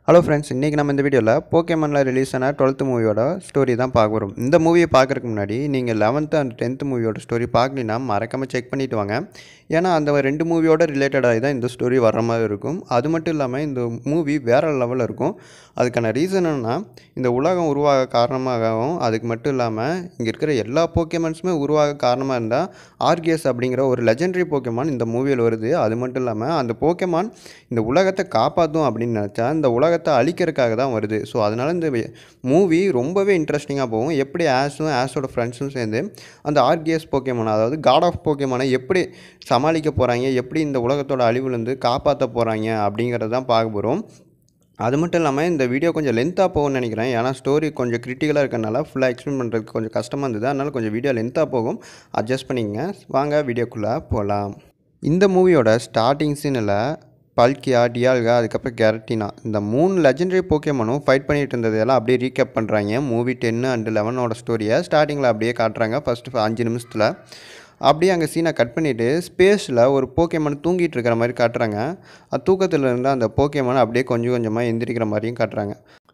hello friends இன்றைக்கி நம்ம இந்த வீடியோவில் போக்கேமனில் ரிலீஸ் ஆன டுவெல்த் மூவியோட ஸ்டோரி தான் பார்க்க போகிறோம் இந்த மூவியை பார்க்குறதுக்கு முன்னாடி நீங்கள் லெவன்த்து அண்ட் டென்த் மூவியோட ஸ்டோரி பார்க்கலினா மறக்காமல் செக் பண்ணிவிட்டு வாங்க ஏன்னா அந்த ரெண்டு மூவியோட ரிலேட்டடாகி தான் இந்த ஸ்டோரி வர்ற மாதிரி இருக்கும் அது மட்டும் இல்லாமல் இந்த மூவி வேறு லெவலில் இருக்கும் அதுக்கான ரீசன் என்னன்னா இந்த உலகம் உருவாக காரணமாகவும் அதுக்கு மட்டும் இல்லாமல் இங்கே இருக்கிற எல்லா போக்கேமன்ஸுமே உருவாக காரணமாக இருந்தால் ஆர்கிஎஸ் அப்படிங்கிற ஒரு லெஜெண்டரி போக்கேமான் இந்த மூவியில் வருது அது மட்டும் இல்லாமல் அந்த போக்கேமான் இந்த உலகத்தை காப்பாற்றும் அப்படின்னு நினச்சா இந்த உலகத்தை அழிக்கிறதுக்காக தான் வருது ஸோ அதனால் இந்த மூவி ரொம்பவே இன்ட்ரெஸ்டிங்காக போகும் எப்படி ஆஸும் ஆஸோட ஃப்ரெண்ட்ஸும் சேர்ந்து அந்த ஆர்கிஎஸ் போக்கேமான் அதாவது காட் ஆஃப் போக்கேமானை எப்படி சமாளிக்க போகிறாங்க எப்படி இந்த உலகத்தோட அழிவுலேருந்து காப்பாற்ற போகிறாங்க அப்படிங்கிறது தான் பார்க்க போகிறோம் அது மட்டும் இல்லாமல் இந்த வீடியோ கொஞ்சம் லென்த்தாக போகும்னு நினைக்கிறேன் ஏன்னா ஸ்டோரி கொஞ்சம் கிரிட்டிக்கலாக இருக்கறனால ஃபுல்லாக எக்ஸ்பிளைன் பண்ணுறதுக்கு கொஞ்சம் கஷ்டமாக இருந்தது அதனால் கொஞ்சம் வீடியோ லென்த்தாக போகும் அட்ஜஸ்ட் பண்ணிக்கங்க வாங்க வீடியோக்குள்ளே போகலாம் இந்த மூவியோட ஸ்டார்டிங் சீனில் பல்கியா டியால்கா அதுக்கப்புறம் கேரட்டினா இந்த மூணு லெஜெண்டரி போக்கேமனும் ஃபைட் பண்ணிட்டு இருந்ததெல்லாம் அப்படியே ரீகேப் பண்ணுறாங்க மூவி டென்னு அண்டு லெவனோட ஸ்டோரியை ஸ்டார்டிங்கில் அப்படியே காட்டுறாங்க ஃபஸ்ட்டு அஞ்சு நிமிஷத்தில் அப்படியே அங்கே சீனை கட் பண்ணிவிட்டு ஸ்பேஸில் ஒரு போக்கேமன் தூங்கிட்டு இருக்கிற மாதிரி காட்டுறாங்க அது தூக்கத்தில் இருந்து அந்த போக்கேமன் அப்படியே கொஞ்சம் கொஞ்சமாக எந்திரிக்கிற மாதிரியும் காட்டுறாங்க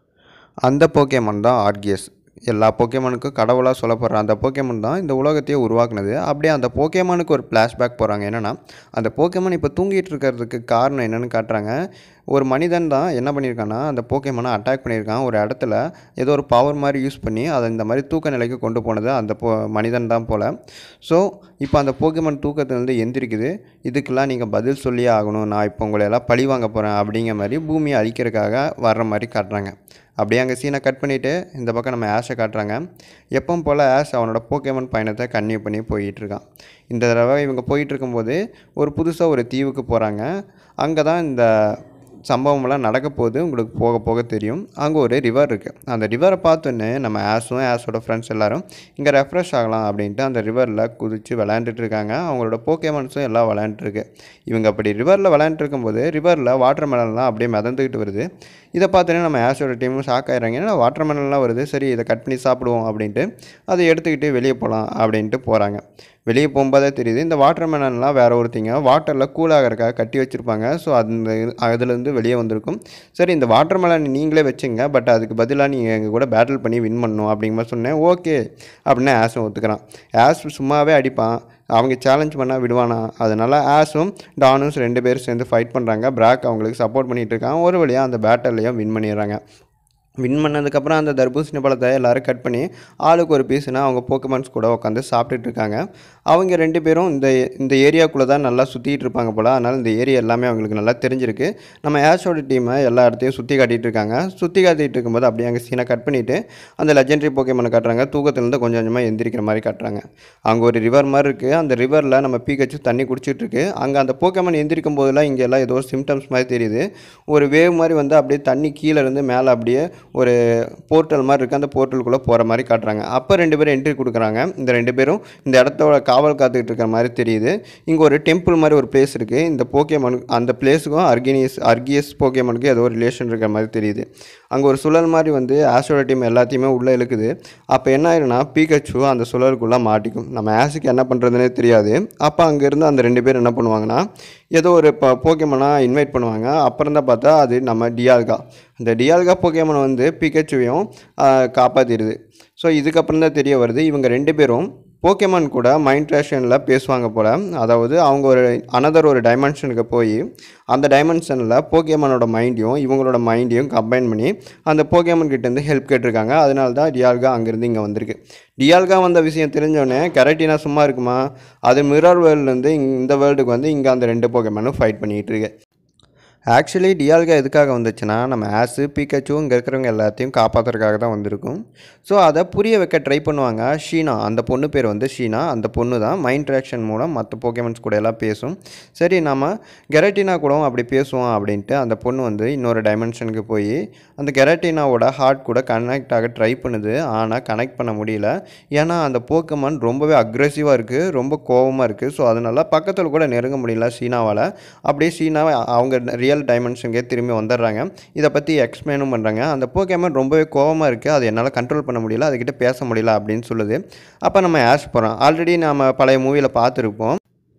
அந்த போக்கேமன் தான் ஆர்கியஸ் எல்லா போக்கேமனுக்கும் கடவுளாக சொல்லப்படுற அந்த போக்கேமன் தான் இந்த உலகத்தையே உருவாக்குனது அப்படியே அந்த போக்கேமனுக்கு ஒரு ஃப்ளாஷ்பேக் போகிறாங்க என்னென்னா அந்த போக்கேமன் இப்போ தூங்கிட்டு இருக்கிறதுக்கு காரணம் என்னென்னு காட்டுறாங்க ஒரு மனிதன் தான் என்ன பண்ணியிருக்கான்னா அந்த போக்கேமனை அட்டாக் பண்ணியிருக்கான் ஒரு இடத்துல ஏதோ ஒரு பவர் மாதிரி யூஸ் பண்ணி அதை இந்த மாதிரி தூக்க நிலைக்கு கொண்டு போனது அந்த போ மனிதன் தான் போல் ஸோ இப்போ அந்த போக்கேமன் தூக்கத்துலேருந்து எந்திரிக்குது இதுக்கெல்லாம் நீங்கள் பதில் சொல்லியே ஆகணும் நான் இப்போ உங்களை எல்லாம் பழி வாங்க போகிறேன் அப்படிங்கிற மாதிரி பூமியை அழிக்கிறதுக்காக வர்ற மாதிரி காட்டுறாங்க அப்படியே அங்கே சீனை கட் பண்ணிவிட்டு இந்த பக்கம் நம்ம ஆஷை காட்டுறாங்க எப்பவும் போல் ஆஷ் அவனோட போக்கேமன் பயணத்தை கன்னியூ பண்ணி போயிட்டுருக்கான் இந்த தடவை இவங்க போயிட்டு இருக்கும்போது ஒரு புதுசாக ஒரு தீவுக்கு போகிறாங்க அங்கே தான் இந்த சம்பவமெல்லாம் நடக்க போகுது உங்களுக்கு போக போக தெரியும் அங்கே ஒரு ரிவர் இருக்குது அந்த ரிவரை பார்த்தோன்னே நம்ம ஆஸும் ஆஸோட ஃப்ரெண்ட்ஸ் எல்லோரும் இங்கே ரெஃப்ரெஷ் ஆகலாம் அப்படின்ட்டு அந்த ரிவரில் குதித்து விளையாண்டுட்டு இருக்காங்க அவங்களோட போக்கேமன்ஸும் எல்லாம் விளையாண்டுருக்கு இவங்க அப்படி ரிவரில் விளையாண்டுட்டு இருக்கும்போது ரிவரில் வாட்டர் மெலன்லாம் அப்படியே மிதந்துக்கிட்டு வருது இதை பார்த்தோன்னே நம்ம ஆஸோட டீமும் ஷாக் ஆயிடுறாங்க ஏன்னா வாட்டர் மெலன்லாம் வருது சரி இதை கட் பண்ணி சாப்பிடுவோம் அப்படின்ட்டு அதை எடுத்துக்கிட்டு வெளியே போகலாம் அப்படின்ட்டு போகிறாங்க வெளியே போகும்போதே தெரியுது இந்த வாட்டர் மெலன்லாம் வேறு ஒருத்திங்க வாட்டரில் கூலாகிறக்காக கட்டி வச்சுருப்பாங்க ஸோ அந்த அதுலேருந்து வெளியே வந்திருக்கும் சரி இந்த வாட்டர் மெலன் நீங்களே வச்சுங்க பட் அதுக்கு பதிலாக நீங்கள் எங்கள் கூட பேட்டில் பண்ணி வின் பண்ணணும் அப்படிங்கிற மாதிரி சொன்னேன் ஓகே அப்படின்னு ஆஸும் ஒத்துக்கிறான் ஆஸ் சும்மாவே அடிப்பான் அவங்க சேலஞ்ச் பண்ணால் விடுவானா அதனால் ஆஸும் டானும் ரெண்டு பேரும் சேர்ந்து ஃபைட் பண்ணுறாங்க பிராக் அவங்களுக்கு சப்போர்ட் பண்ணிகிட்டு இருக்காங்க ஒரு வழியாக அந்த பேட்டர்லையும் வின் பண்ணிடுறாங்க வின் பண்ணதுக்கப்புறம் அந்த தர்பூசணி பழத்தை எல்லோரும் கட் பண்ணி ஆளுக்கு ஒரு பீஸ்னால் அவங்க போக்கமன்ஸ் கூட உட்காந்து சாப்பிட்டுட்டு இருக்காங்க அவங்க ரெண்டு பேரும் இந்த இந்த ஏரியாக்குள்ளே தான் நல்லா சுற்றிட்டு இருப்பாங்க போல் அதனால் இந்த ஏரியா எல்லாமே அவங்களுக்கு நல்லா தெரிஞ்சிருக்கு நம்ம ஆஷோட டீமை எல்லா இடத்தையும் சுற்றி காட்டிகிட்டு இருக்காங்க சுற்றி காட்டிகிட்டு இருக்கும்போது அப்படியே அங்கே சீனை கட் பண்ணிவிட்டு அந்த லெஜெண்டரி போக்கேமனை காட்டுறாங்க தூக்கத்துலேருந்து கொஞ்சம் கொஞ்சமாக எந்திரிக்கிற மாதிரி காட்டுறாங்க அங்கே ஒரு ரிவர் மாதிரி இருக்குது அந்த ரிவரில் நம்ம பீக்கச்சு தண்ணி குடிச்சிட்டு இருக்கு அங்கே அந்த போக்கேமன் எந்திரிக்கும் போதெல்லாம் இங்கே எல்லாம் ஏதோ ஒரு சிம்டம்ஸ் மாதிரி தெரியுது ஒரு வேவ் மாதிரி வந்து அப்படியே தண்ணி கீழே இருந்து மேலே அப்படியே ஒரு போர்ட்டல் மாதிரி இருக்குது அந்த போர்ட்டலுக்குள்ளே போகிற மாதிரி காட்டுறாங்க அப்போ ரெண்டு பேரும் என்ட்ரி கொடுக்குறாங்க இந்த ரெண்டு பேரும் இந்த இடத்தோட காவல் காத்துக்கிட்டு இருக்கிற மாதிரி தெரியுது இங்கே ஒரு டெம்பிள் மாதிரி ஒரு பிளேஸ் இருக்குது இந்த போக்கேமனு அந்த பிளேஸுக்கும் அர்கினியஸ் அர்கியஸ் போக்கேமனுக்கும் ஏதோ ஒரு ரிலேஷன் இருக்கிற மாதிரி தெரியுது அங்கே ஒரு சுழல் மாதிரி வந்து ஆஷோட டீம் எல்லாத்தையுமே உள்ளே இழுக்குது அப்போ என்ன ஆயிருன்னா பீகச்சு அந்த சுழலுக்குள்ளே மாட்டிக்கும் நம்ம ஆஷுக்கு என்ன பண்ணுறதுனே தெரியாது அப்போ அங்கேருந்து அந்த ரெண்டு பேர் என்ன பண்ணுவாங்கன்னா ஏதோ ஒரு இப்போ போக்கேமனாக இன்வைட் பண்ணுவாங்க அப்புறம் தான் பார்த்தா அது நம்ம டியால்கா இந்த டியால்கா போக்கேமனை வந்து பிகச்சுவையும் காப்பாற்றிடுது ஸோ இதுக்கப்புறம் தான் தெரிய வருது இவங்க ரெண்டு பேரும் போக்கேமான் கூட மைண்ட் ரேஷனில் பேசுவாங்க போல் அதாவது அவங்க ஒரு அனதர் ஒரு டைமென்ஷனுக்கு போய் அந்த டைமென்ஷனில் போக்கேமானோட மைண்டையும் இவங்களோட மைண்டையும் கம்பைன் பண்ணி அந்த போக்கேமான் கிட்டேருந்து ஹெல்ப் கேட்டிருக்காங்க அதனால தான் டியால்கா அங்கேருந்து இங்கே வந்திருக்கு டியால்கா வந்த விஷயம் தெரிஞ்சோடனே கரெக்டினா சும்மா இருக்குமா அது மிரர் வேர்ல்டுலேருந்து இந்த வேர்ல்டுக்கு வந்து இங்கே அந்த ரெண்டு போக்கேமானும் ஃபைட் பண்ணிகிட்டு இருக்கு ஆக்சுவலி டியால்கா எதுக்காக வந்துச்சுன்னா நம்ம ஆஸு பீக்கச்சு இங்கே இருக்கிறவங்க எல்லாத்தையும் காப்பாற்றுறதுக்காக தான் வந்திருக்கும் ஸோ அதை புரிய வைக்க ட்ரை பண்ணுவாங்க ஷீனா அந்த பொண்ணு பேர் வந்து ஷீனா அந்த பொண்ணு தான் மைண்ட் ரியாக்ஷன் மூலம் மற்ற போக்கேமன்ஸ் கூட எல்லாம் பேசும் சரி நம்ம கெரட்டினா கூட அப்படி பேசுவோம் அப்படின்ட்டு அந்த பொண்ணு வந்து இன்னொரு டைமென்ஷனுக்கு போய் அந்த கெரட்டினாவோட ஹார்ட் கூட கனெக்ட் ஆக ட்ரை பண்ணுது ஆனால் கனெக்ட் பண்ண முடியல ஏன்னா அந்த போக்கமான் ரொம்பவே அக்ரெசிவாக இருக்குது ரொம்ப கோபமாக இருக்குது ஸோ அதனால் பக்கத்தில் கூட நெருங்க முடியல ஷீனாவால் அப்படியே ஷீனாவை அவங்க ரியல் டைமென்ஷனுக்கே திரும்பி வந்துடுறாங்க இதை பற்றி எக்ஸ்பிளைனும் பண்ணுறாங்க அந்த போக்கேமன் ரொம்பவே கோவமாக இருக்குது அது என்னால் கண்ட்ரோல் பண்ண முடியல அதுக்கிட்ட பேச முடியல அப்படின்னு சொல்லுது அப்போ நம்ம ஆஷ் போகிறோம் ஆல்ரெடி நம்ம பழைய மூவியில் பார்த்துருப்போம்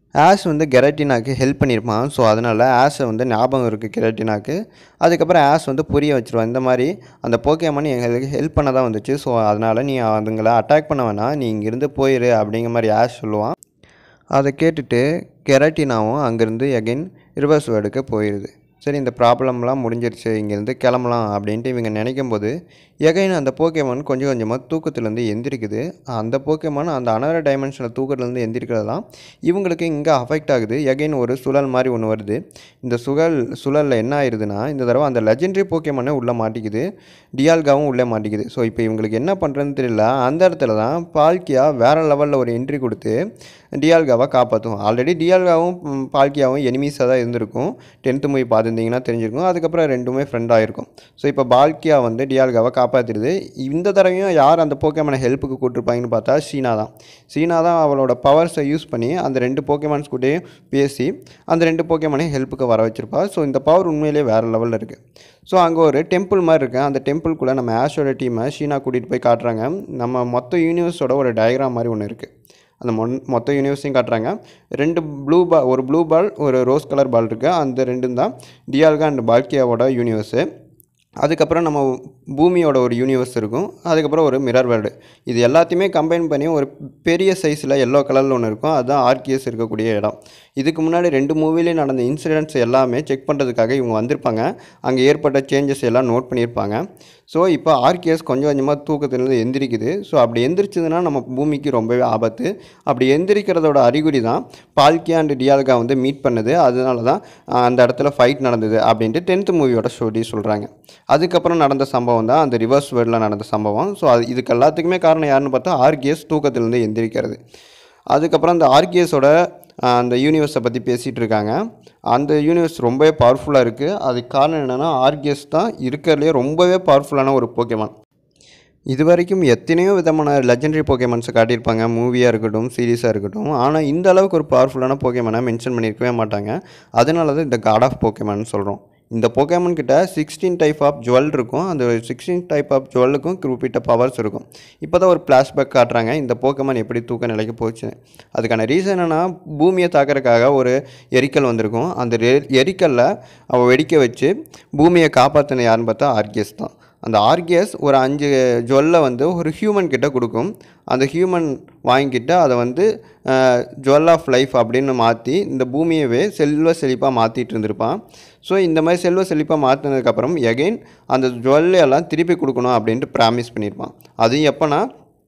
ஆஷ் வந்து கெரட்டினாக்கு ஹெல்ப் பண்ணியிருப்பான் ஸோ அதனால் ஆஷை வந்து ஞாபகம் இருக்குது கெரட்டினாக்கு அதுக்கப்புறம் ஆஷ் வந்து புரிய வச்சிருவான் இந்த மாதிரி அந்த போக்கேமான் எங்களுக்கு ஹெல்ப் பண்ண தான் வந்துச்சு ஸோ அதனால் நீ அதுங்களை அட்டாக் பண்ண வேணாம் நீ இங்கேருந்து போயிரு அப்படிங்கிற மாதிரி ஆஷ் சொல்லுவான் அதை கேட்டுட்டு கெரட்டினாவும் அங்கேருந்து எகைன் ரிவர்ஸ் வேர்டுக்கு போயிடுது சரி இந்த ப்ராப்ளம்லாம் முடிஞ்சிருச்சு இங்கேருந்து கிளம்பலாம் அப்படின்ட்டு இவங்க நினைக்கும் போது எகைன் அந்த போக்கேமான் கொஞ்சம் கொஞ்சமாக தூக்கத்துலேருந்து எந்திரிக்குது அந்த போக்கேமான் அந்த அனதர் டைமென்ஷனில் தூக்கத்துலேருந்து எந்திரிக்கிறதெல்லாம் இவங்களுக்கு இங்கே அஃபெக்ட் ஆகுது எகைன் ஒரு சுழல் மாதிரி ஒன்று வருது இந்த சுழல் சுழலில் என்ன ஆயிடுதுன்னா இந்த தடவை அந்த லெஜெண்டரி போக்கேமானே உள்ளே மாட்டிக்குது டியால்காவும் உள்ளே மாட்டிக்குது ஸோ இப்போ இவங்களுக்கு என்ன பண்ணுறதுன்னு தெரியல அந்த இடத்துல தான் பால்கியா வேறு லெவலில் ஒரு என்ட்ரி கொடுத்து டியால்காவை காப்பாற்றும் ஆல்ரெடி டியால்காவும் ம், பால்கியாவும் எனிமீஸாக தான் இருந்திருக்கும் டென்த்து மூவி பார்த்துருந்தீங்கன்னா தெரிஞ்சிருக்கும் அதுக்கப்புறம் ரெண்டுமே ஃப்ரெண்டாக இருக்கும் ஸோ இப்போ பால்கியா வந்து டியால்காவை காப்பாற்றிடுது இந்த தடவையும் யார் அந்த போக்கேமான ஹெல்ப்புக்கு கூட்டிருப்பாங்கன்னு பார்த்தா சீனா தான் சீனா தான் அவளோட பவர்ஸை யூஸ் பண்ணி அந்த ரெண்டு போக்கேமான்ஸ் கூடயும் பேசி அந்த ரெண்டு போக்கேமானையும் ஹெல்ப்புக்கு வர வச்சிருப்பா ஸோ இந்த பவர் உண்மையிலேயே வேறு லெவலில் இருக்குது ஸோ அங்கே ஒரு டெம்பிள் மாதிரி இருக்குது அந்த டெம்பிள்குள்ளே நம்ம ஆஷோட டீமை ஷீனா கூட்டிகிட்டு போய் காட்டுறாங்க நம்ம மொத்த யூனிவர்ஸோட ஒரு டயக்ராம் மாதிரி ஒன்று இருக்குது அந்த மொன் மொத்த யூனிவர்ஸையும் காட்டுறாங்க ரெண்டு ப்ளூ பால் ஒரு ப்ளூ பால் ஒரு ரோஸ் கலர் பால் இருக்குது அந்த ரெண்டும் தான் டியால்கா அண்ட் பால்கியாவோட யூனிவர்ஸு அதுக்கப்புறம் நம்ம பூமியோட ஒரு யூனிவர்ஸ் இருக்கும் அதுக்கப்புறம் ஒரு மிரர் வேர்ல்டு இது எல்லாத்தையுமே கம்பைன் பண்ணி ஒரு பெரிய சைஸில் எல்லோ கலரில் ஒன்று இருக்கும் அதுதான் ஆர்கிஎஸ் இருக்கக்கூடிய இடம் இதுக்கு முன்னாடி ரெண்டு மூவிலையும் நடந்த இன்சிடென்ட்ஸ் எல்லாமே செக் பண்ணுறதுக்காக இவங்க வந்திருப்பாங்க அங்கே ஏற்பட்ட சேஞ்சஸ் எல்லாம் நோட் பண்ணியிருப்பாங்க ஸோ இப்போ ஆர்கிஎஸ் கொஞ்சம் கொஞ்சமாக தூக்கத்துலேருந்து எந்திரிக்குது ஸோ அப்படி எந்திரிச்சதுன்னா நம்ம பூமிக்கு ரொம்பவே ஆபத்து அப்படி எந்திரிக்கிறதோட அறிகுறி தான் பால்கியா அண்ட் டியால்கா வந்து மீட் பண்ணுது அதனால தான் ஆஹ், அந்த இடத்துல ஃபைட் நடந்தது அப்படின்ட்டு டென்த்து மூவியோட ஸ்டோரி சொல்கிறாங்க அதுக்கப்புறம் நடந்த சம்பவம் தான் அந்த ரிவர்ஸ் வேர்டில் நடந்த சம்பவம் ஸோ அது இதுக்கு எல்லாத்துக்குமே காரணம் யாருன்னு பார்த்தா ஆர்கிஎஸ் தூக்கத்திலேருந்து எந்திரிக்கிறது அதுக்கப்புறம் அந்த ஆர்கிஎஸோட அந்த யூனிவர்ஸை பற்றி பேசிகிட்டு இருக்காங்க அந்த யூனிவர்ஸ் ரொம்பவே பவர்ஃபுல்லாக இருக்குது அதுக்கு காரணம் என்னென்னா ஆர்கிஎஸ் தான் இருக்கிறதுலே ரொம்பவே பவர்ஃபுல்லான ஒரு போக்கேமான் இது வரைக்கும் எத்தனையோ விதமான லெஜெண்டரி போக்கேமான்ஸை காட்டியிருப்பாங்க மூவியாக இருக்கட்டும் சீரீஸாக இருக்கட்டும் ஆனால் இந்த அளவுக்கு ஒரு பவர்ஃபுல்லான போக்கேமானை மென்ஷன் பண்ணியிருக்கவே மாட்டாங்க அதனால தான் இந்த காட் ஆஃப் போக்கேமான் சொல்கிறோம் இந்த போக்கேமன் கிட்ட சிக்ஸ்டீன் டைப் ஆஃப் ஜுவல் இருக்கும் அந்த சிக்ஸ்டீன் டைப் ஆஃப் ஜுவல்லுக்கும் குறிப்பிட்ட பவர்ஸ் இருக்கும் இப்போ தான் ஒரு ஃப்ளாஷ்பேக் காட்டுறாங்க இந்த போக்கேமன் எப்படி தூக்க நிலைக்கு போச்சு அதுக்கான ரீசன் என்னென்னா பூமியை தாக்கறதுக்காக ஒரு எரிக்கல் வந்திருக்கும் அந்த ரெ- எரிக்கல்ல அவள் வெடிக்க வச்சு பூமியை காப்பாற்றின யாருன்னு பார்த்தா ஆர்கிஎஸ் தான் அந்த ஆர்கிஎஸ் ஒரு அஞ்சு ஜுவல்லை வந்து ஒரு ஹியூமன் கிட்ட கொடுக்கும் அந்த ஹியூமன் வாங்கிக்கிட்டு அதை வந்து ஜுவல் ஆஃப் லைஃப் அப்படின்னு மாற்றி இந்த பூமியவே செல்வ செழிப்பாக மாற்றிட்டு இருந்திருப்பான் ஸோ இந்த மாதிரி செல்வ செழிப்பாக மாற்றினதுக்கப்புறம் எகைன் அந்த ஜுவல் எல்லாம் திருப்பி கொடுக்கணும் அப்படின்ட்டு ப்ராமிஸ் பண்ணியிருப்பான் அதுவும் எப்போனா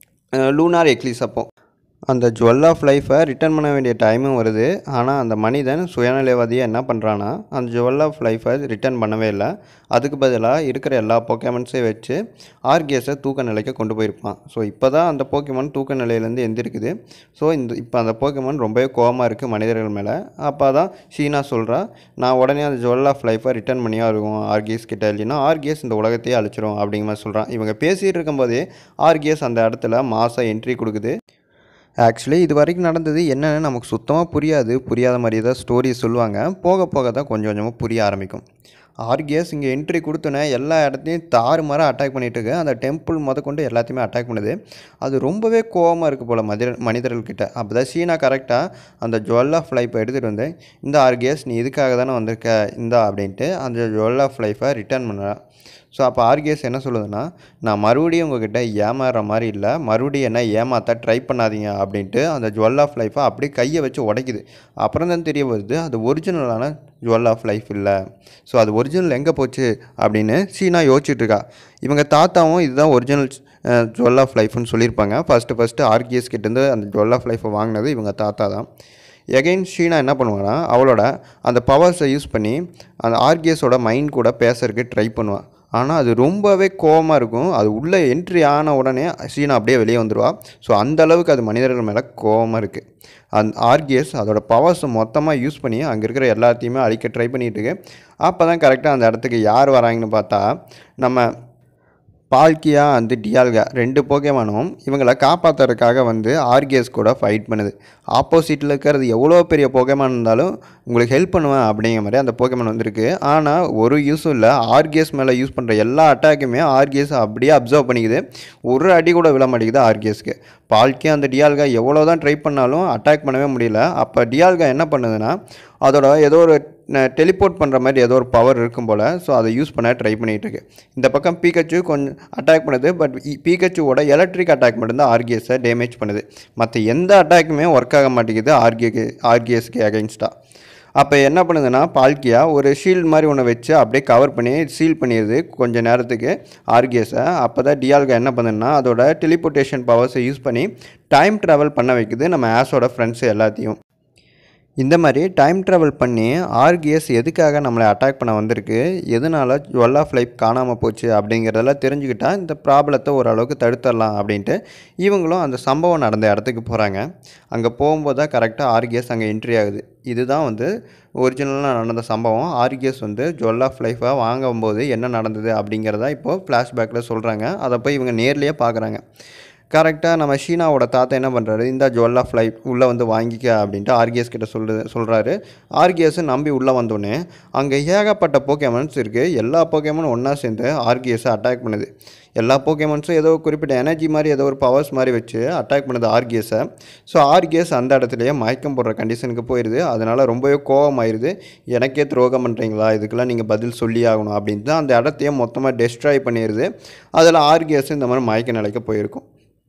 லூனார் எக்லிஸ் அப்போ அந்த ஜுவல் ஆஃப் லைஃப்பை ரிட்டர்ன் பண்ண வேண்டிய டைமும் வருது ஆனால் அந்த மனிதன் சுயநலவாதியாக என்ன பண்ணுறான்னா அந்த ஜுவல் ஆஃப் லைஃப்பை ரிட்டர்ன் பண்ணவே இல்லை அதுக்கு பதிலாக இருக்கிற எல்லா போக்கேமன்ஸையும் வச்சு ஆர்கிஎஸை தூக்க நிலைக்கு கொண்டு போயிருப்பான் ஸோ இப்போ தான் அந்த போக்கேமன் தூக்க நிலையிலேருந்து எந்திருக்குது ஸோ இந்த இப்போ அந்த போக்கேமன் ரொம்பவே கோவமாக இருக்குது மனிதர்கள் மேலே அப்போ தான் ஷீனா சொல்கிறா நான் உடனே அந்த ஜுவல் ஆஃப் லைஃப்பை ரிட்டர்ன் பண்ணியா இருக்கும் ஆர்கிஎஸ் கிட்ட இல்லைன்னா ஆர்கிஎஸ் இந்த உலகத்தையே அழிச்சிரும் அப்படிங்கிற மாதிரி சொல்கிறான் இவங்க பேசிகிட்டு இருக்கும்போதே ஆர்கிஎஸ் அந்த இடத்துல மாதம் என்ட்ரி கொடுக்குது ஆக்சுவலி இது வரைக்கும் நடந்தது என்னன்னு நமக்கு சுத்தமாக புரியாது புரியாத மாதிரி தான் ஸ்டோரி சொல்லுவாங்க போக போக தான் கொஞ்சம் கொஞ்சமாக புரிய ஆரம்பிக்கும் ஆர்கிஎஸ் இங்கே என்ட்ரி கொடுத்தோன்னே எல்லா இடத்தையும் தாறுமாறாக அட்டாக் பண்ணிட்டு இருக்கு அந்த டெம்பிள் முதற்கொண்டு எல்லாத்தையுமே அட்டாக் பண்ணுது அது ரொம்பவே கோவமாக இருக்குது போல் மனிதர் மனிதர்கள்கிட்ட அப்போ தான் சீனா கரெக்டாக அந்த ஜுவல் ஆஃப் லைஃப்பை எடுத்துகிட்டு வந்து இந்த ஆர்கிஎஸ் நீ இதுக்காக தானே வந்திருக்க இந்தா அப்படின்ட்டு அந்த ஜுவல் ஆஃப் லைஃப்பை ரிட்டர்ன் பண்ணுறா ஸோ அப்போ ஆர்கிஎஸ் என்ன சொல்லுதுன்னா நான் மறுபடியும் உங்ககிட்ட ஏமாறுற மாதிரி இல்லை மறுபடியும் என்ன ஏமாற்ற ட்ரை பண்ணாதீங்க அப்படின்ட்டு அந்த ஜுவல் ஆஃப் லைஃப்பை அப்படியே கையை வச்சு உடைக்குது அப்புறம் தான் தெரிய வருது அது ஒரிஜினலான ஜுவல் ஆஃப் லைஃப் இல்லை ஸோ அது ஒரிஜினல் எங்கே போச்சு அப்படின்னு சீனா யோசிச்சுட்டு இருக்கா இவங்க தாத்தாவும் இதுதான் ஒரிஜினல் ஜுவல் ஆஃப் லைஃப்னு சொல்லியிருப்பாங்க ஃபஸ்ட்டு ஃபஸ்ட்டு ஆர்கிஎஸ் கிட்டேருந்து அந்த ஜுவல் ஆஃப் லைஃப்பை வாங்கினது இவங்க தாத்தா தான் எகைன் ஷீனா என்ன பண்ணுவான்னா அவளோட அந்த பவர்ஸை யூஸ் பண்ணி அந்த ஆர்கிஎஸோட மைண்ட் கூட பேசுறதுக்கு ட்ரை பண்ணுவாள் ஆனால் அது ரொம்பவே கோவமாக இருக்கும் அது உள்ளே என்ட்ரி ஆன உடனே ஷீனா அப்படியே வெளியே வந்துடுவா ஸோ அந்த அளவுக்கு அது மனிதர்கள் மேலே கோவமாக இருக்குது அந்த ஆர்கிஎஸ் அதோட பவர்ஸை மொத்தமாக யூஸ் பண்ணி அங்கே இருக்கிற எல்லாத்தையுமே அழிக்க ட்ரை பண்ணிட்டு இருக்கு அப்போ தான் கரெக்டாக அந்த இடத்துக்கு யார் வராங்கன்னு பார்த்தா நம்ம பால்கியா அந்த டியால்கா ரெண்டு போகேமானும் இவங்களை காப்பாற்றுறதுக்காக வந்து ஆர்கிஎஸ் கூட ஃபைட் பண்ணுது ஆப்போசிட்டில் இருக்கிறது எவ்வளோ பெரிய போகேமான் இருந்தாலும் உங்களுக்கு ஹெல்ப் பண்ணுவேன் அப்படிங்கிற மாதிரி அந்த போகேமான் வந்திருக்கு ஆனால் ஒரு யூஸும் இல்லை ஆர்கிஎஸ் மேலே யூஸ் பண்ணுற எல்லா அட்டாக்குமே ஆர்கிஎஸ் அப்படியே அப்சர்வ் பண்ணிக்குது ஒரு அடி கூட விழ மாட்டேங்குது ஆர்கிஎஸ்க்கு பால்கே அந்த டியால்கா எவ்வளோ தான் ட்ரை பண்ணாலும் அட்டாக் பண்ணவே முடியல அப்போ டியால்கா என்ன பண்ணுதுன்னா அதோட ஏதோ ஒரு டெலிபோர்ட் பண்ணுற மாதிரி ஏதோ ஒரு பவர் இருக்கும் போல் ஸோ அதை யூஸ் பண்ண ட்ரை பண்ணிகிட்டு இருக்கு இந்த பக்கம் பீக்கச்சு கொஞ்சம் அட்டாக் பண்ணுது பட் பீக்கச்சுவோட எலக்ட்ரிக் அட்டாக் மட்டும்தான் ஆர்கிஎஸை டேமேஜ் பண்ணுது மற்ற எந்த அட்டாக்குமே ஒர்க் ஆக மாட்டேங்குது ஆர்கிஏக்கு ஆர்கிஎஸ்க்கு அகைன்ஸ்டாக அப்போ என்ன பண்ணுதுன்னா பால்கியா ஒரு ஷீல்டு மாதிரி ஒன்று வச்சு அப்படியே கவர் பண்ணி சீல் பண்ணிடுது கொஞ்சம் நேரத்துக்கு ஆர்கிஎஸை அப்போ தான் டியால்கா என்ன பண்ணுதுன்னா அதோட டெலிபோர்ட்டேஷன் பவர்ஸை யூஸ் பண்ணி டைம் ட்ராவல் பண்ண வைக்குது நம்ம ஆஸோட ஃப்ரெண்ட்ஸ் எல்லாத்தையும் இந்த மாதிரி டைம் ட்ராவல் பண்ணி ஆர்கிஎஸ் எதுக்காக நம்மளை அட்டாக் பண்ண வந்திருக்கு எதனால ஜுவல் ஆஃப் லைஃப் காணாமல் போச்சு அப்படிங்கிறதெல்லாம் தெரிஞ்சுக்கிட்டா இந்த ப்ராப்ளத்தை ஓரளவுக்கு தடுத்துடலாம் அப்படின்ட்டு இவங்களும் அந்த சம்பவம் நடந்த இடத்துக்கு போகிறாங்க அங்கே போகும்போது தான் கரெக்டாக ஆர்கிஎஸ் அங்கே என்ட்ரி ஆகுது இதுதான் வந்து ஒரிஜினலாக நடந்த சம்பவம் ஆர்கிஎஸ் வந்து ஜுவல் ஆஃப் லைஃபை வாங்கும்போது என்ன நடந்தது அப்படிங்கிறத இப்போது ஃப்ளாஷ்பேக்கில் சொல்கிறாங்க அதை போய் இவங்க நேர்லேயே பார்க்குறாங்க கரெக்டாக நம்ம ஷீனாவோட தாத்தா என்ன பண்ணுறாரு இந்த ஜுவல் ஆஃப் லைஃப் உள்ளே வந்து வாங்கிக்க அப்படின்ட்டு ஆர்கிஎஸ் கிட்ட சொல்லு சொல்கிறாரு ஆர்கிஎஸ் நம்பி உள்ளே வந்தோடனே அங்கே ஏகப்பட்ட போக்கேமன்ஸ் இருக்குது எல்லா போக்கேமனும் ஒன்றா சேர்ந்து ஆர்கிஎஸை அட்டாக் பண்ணுது எல்லா போக்கேமன்ஸும் ஏதோ குறிப்பிட்ட எனர்ஜி மாதிரி ஏதோ ஒரு பவர்ஸ் மாதிரி வச்சு அட்டாக் பண்ணுது ஆர்கிஎஸை ஸோ ஆர்கிஎஸ் அந்த இடத்துலையே மயக்கம் போடுற கண்டிஷனுக்கு போயிடுது அதனால் ரொம்பவே கோவமாயிருது எனக்கே துரோகம் பண்ணுறீங்களா இதுக்கெல்லாம் நீங்கள் பதில் சொல்லி ஆகணும் அப்படின்ட்டு தான் அந்த இடத்தையே மொத்தமாக டெஸ்ட்ராய் பண்ணிடுது அதில் ஆர்கிஎஸ் இந்த மாதிரி மயக்க நிலைக்கு போயிருக்கும்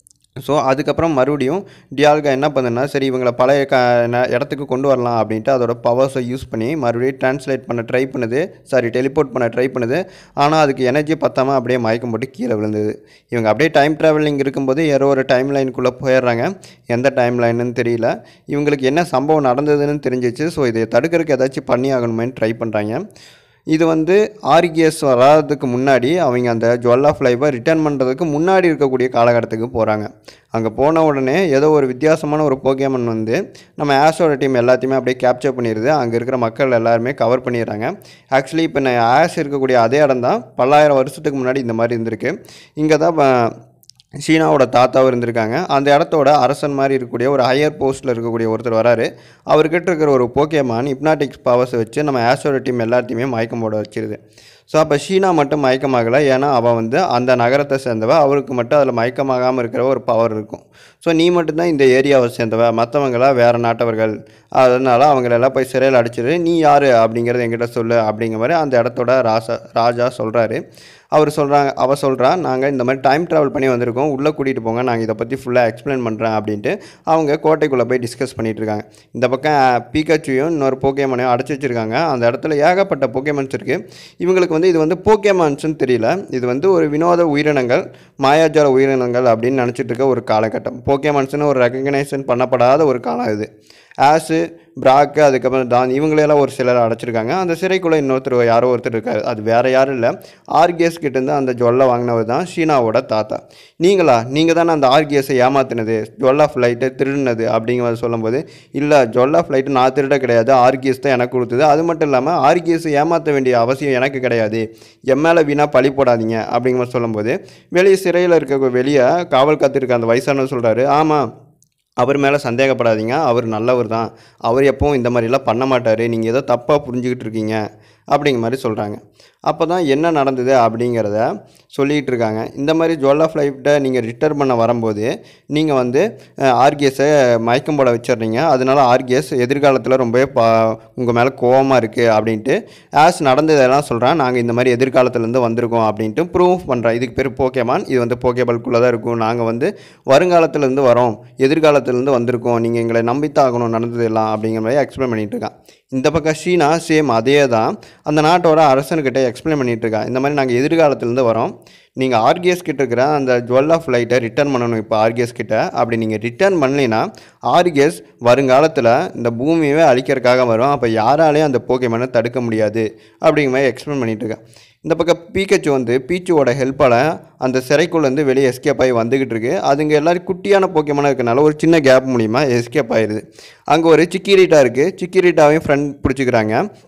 ஸோ அதுக்கப்புறம் மறுபடியும் டியால்கா என்ன பண்ணுன்னா சரி இவங்களை பழைய க ந- இடத்துக்கு கொண்டு வரலாம் அப்படின்ட்டு அதோட பவர்ஸை யூஸ் பண்ணி மறுபடியும் ட்ரான்ஸ்லேட் பண்ண ட்ரை பண்ணுது சாரி டெலிபோர்ட் பண்ண ட்ரை பண்ணுது ஆனால் அதுக்கு எனர்ஜி பத்தாமல் அப்படியே மயக்கம் போட்டு கீழே விழுந்தது இவங்க அப்படியே டைம் ட்ராவலிங் இருக்கும்போது யாரோ ஒரு டைம் லைனுக்குள்ளே போயிடுறாங்க எந்த டைம் லைனுன்னு தெரியல இவங்களுக்கு என்ன சம்பவம் நடந்ததுன்னு தெரிஞ்சிச்சு ஸோ இதை தடுக்கிறதுக்கு ஏதாச்சும் பண்ணி ஆகணுமேன்னு ட்ரை பண்ணுறாங்க இது வந்து ஆர்கிஎஸ் வராததுக்கு முன்னாடி அவங்க அந்த ஜுவல் ஆஃப் லைஃபை ரிட்டர்ன் பண்ணுறதுக்கு முன்னாடி இருக்கக்கூடிய காலகட்டத்துக்கு போகிறாங்க அங்கே போன உடனே ஏதோ ஒரு வித்தியாசமான ஒரு போகேமன் வந்து நம்ம ஆஷோட டீம் எல்லாத்தையுமே அப்படியே கேப்சர் பண்ணிடுது அங்கே இருக்கிற மக்கள் எல்லாருமே கவர் பண்ணிடுறாங்க ஆக்சுவலி இப்போ நான் ஆஷ் இருக்கக்கூடிய அதே இடம் தான் பல்லாயிரம் வருஷத்துக்கு முன்னாடி இந்த மாதிரி இருந்திருக்கு இங்கே தான் ப- சீனாவோட தாத்தாவும் இருந்திருக்காங்க அந்த இடத்தோட அரசன் மாதிரி இருக்கக்கூடிய ஒரு ஹையர் போஸ்ட்டில் இருக்கக்கூடிய ஒருத்தர் வராரு அவர்கிட்ட இருக்கிற ஒரு போக்கேமான் ஹிப்னாட்டிக்ஸ் பவர்ஸை வச்சு நம்ம ஆஷோட டீம் எல்லாத்தையுமே மயக்கம் போட வச்சிருது ஸோ அப்போ ஷீனா மட்டும் மயக்கமாகலை ஏன்னா அவள் வந்து அந்த நகரத்தை சேர்ந்தவ அவருக்கு மட்டும் அதில் மயக்கமாகாமல் இருக்கிற ஒரு பவர் இருக்கும் ஸோ நீ மட்டும்தான் இந்த ஏரியாவை சேர்ந்தவ மற்றவங்களாம் வேறு நாட்டவர்கள் அதனால் அவங்களெல்லாம் போய் சிறையில் அடிச்சிரு நீ யார் அப்படிங்கிறத என்கிட்ட சொல்லு அப்படிங்கிற மாதிரி அந்த இடத்தோட ராசா ராஜா சொல்கிறாரு அவர் சொல்கிறாங்க அவ சொல்கிறா நாங்கள் இந்த மாதிரி டைம் ட்ராவல் பண்ணி வந்திருக்கோம் உள்ளே கூட்டிகிட்டு போங்க நாங்கள் இதை பற்றி ஃபுல்லாக எக்ஸ்பிளைன் பண்ணுறேன் அப்படின்ட்டு அவங்க கோட்டைக்குள்ளே போய் டிஸ்கஸ் பண்ணிட்டு இருக்காங்க இந்த பக்கம் பீக்காச்சியும் இன்னொரு போக்கேமனையும் அடைச்சி வச்சிருக்காங்க அந்த இடத்துல ஏகப்பட்ட போக்கேமன்ஸ் இருக்குது இவங்களுக்கு வந்து இது வந்து போக்கேமான்ஸ்னு தெரியல இது வந்து ஒரு வினோத உயிரினங்கள் மாயாஜால உயிரினங்கள் அப்படின்னு நினச்சிட்டு இருக்க ஒரு காலகட்டம் போக்கேமான்ஸ்னு ஒரு ரெக்கக்னைசேஷன் பண்ணப்படாத ஒரு காலம் இது ஆஸு பிராக்கு அதுக்கப்புறம் தான் இவங்களையெல்லாம் ஒரு சிலர் அடைச்சிருக்காங்க அந்த சிறைக்குள்ளே இன்னொருத்தர் யாரோ ஒருத்தர் இருக்கார் அது வேறு யாரும் இல்லை ஆர்கிஎஸ் கிட்டேருந்து அந்த ஜுவல்லை வாங்கினவர் தான் ஷீனாவோட தாத்தா நீங்களா நீங்கள் தானே அந்த ஆர்கிஎஸை ஏமாத்தினது ஜுவல் ஆஃப் லைட்டை திருடினது அப்படிங்கிறத சொல்லும்போது இல்லை ஜுவல் ஆஃப் லைட்டு நான் திருட கிடையாது ஆர்கிஎஸ் தான் எனக்கு கொடுத்தது அது மட்டும் இல்லாமல் ஆர்கிஎஸ் ஏமாற்ற வேண்டிய அவசியம் எனக்கு கிடையாது என் மேலே வீணாக பழி போடாதீங்க அப்படிங்கிற மாதிரி சொல்லும்போது வெளியே சிறையில் இருக்க வெளியே காவல் காத்திருக்க அந்த வயசானவர் சொல்கிறாரு ஆமாம் அவர் மேலே சந்தேகப்படாதீங்க அவர் நல்லவர் தான் அவர் எப்பவும் இந்த மாதிரிலாம் பண்ண மாட்டார் நீங்கள் ஏதோ தப்பாக புரிஞ்சுக்கிட்டு இருக்கீங்க அப்படிங்கிற மாதிரி சொல்கிறாங்க அப்போ தான் என்ன நடந்தது அப்படிங்கிறத சொல்லிகிட்டு இருக்காங்க இந்த மாதிரி ஜுவல் ஆஃப் லைஃப்ட நீங்கள் ரிட்டர்ன் பண்ண வரும்போது நீங்கள் வந்து ஆர்கிஎஸை மயக்கம் போட வச்சிடுறீங்க அதனால ஆர்கிஎஸ் எதிர்காலத்தில் ரொம்பவே பா உங்கள் மேலே கோவமாக இருக்குது அப்படின்ட்டு ஆஸ் நடந்ததெல்லாம் சொல்கிறேன் நாங்கள் இந்த மாதிரி எதிர்காலத்துலேருந்து வந்திருக்கோம் அப்படின்ட்டு ப்ரூவ் பண்ணுறேன் இதுக்கு பேர் போக்கேமான் இது வந்து போக்கேபல்குள்ளே தான் இருக்கும் நாங்கள் வந்து வருங்காலத்துலேருந்து வரோம் எதிர்காலத்துலேருந்து வந்திருக்கோம் நீங்கள் எங்களை நம்பித்தாகணும் நடந்தது எல்லாம் அப்படிங்கிற மாதிரி எக்ஸ்பிளைன் பண்ணிட்டு இருக்கான் இந்த பக்கம் சீனா சேம் அதே தான் அந்த நாட்டோட அரசனுக்கிட்ட எக்ஸ்பிளைன் பண்ணிட்டு இருக்கா இந்த மாதிரி நாங்கள் எதிர்காலத்துலேருந்து வரோம் நீங்கள் ஆர்கிஎஸ் கிட்ட இருக்கிற அந்த ஜுவல் ஆஃப் லைட்டை ரிட்டர்ன் பண்ணணும் இப்போ ஆர்கிஎஸ் கிட்ட அப்படி நீங்கள் ரிட்டர்ன் பண்ணலைன்னா ஆர்கிஎஸ் வருங்காலத்தில் இந்த பூமியவே அழிக்கிறதுக்காக வரும் அப்போ யாராலையும் அந்த போக்கேமனை தடுக்க முடியாது அப்படிங்கிற மாதிரி எக்ஸ்பிளைன் பண்ணிட்டு இருக்கேன் இந்த பக்கம் பீக்கச்சு வந்து பீச்சுவோட ஹெல்ப்பால் அந்த சிறைக்குள்ளேருந்து வெளியே எஸ்கேப் ஆகி வந்துக்கிட்டு இருக்கு அதுங்க எல்லாரும் குட்டியான போக்கேமனாக இருக்கனால ஒரு சின்ன கேப் மூலிமா எஸ்கேப் ஆயிடுது அங்கே ஒரு சிக்கிரீட்டா இருக்குது சிக்கிரீட்டாவையும் ஃப்ரெண்ட் பிடிச்சிக்கிறாங்க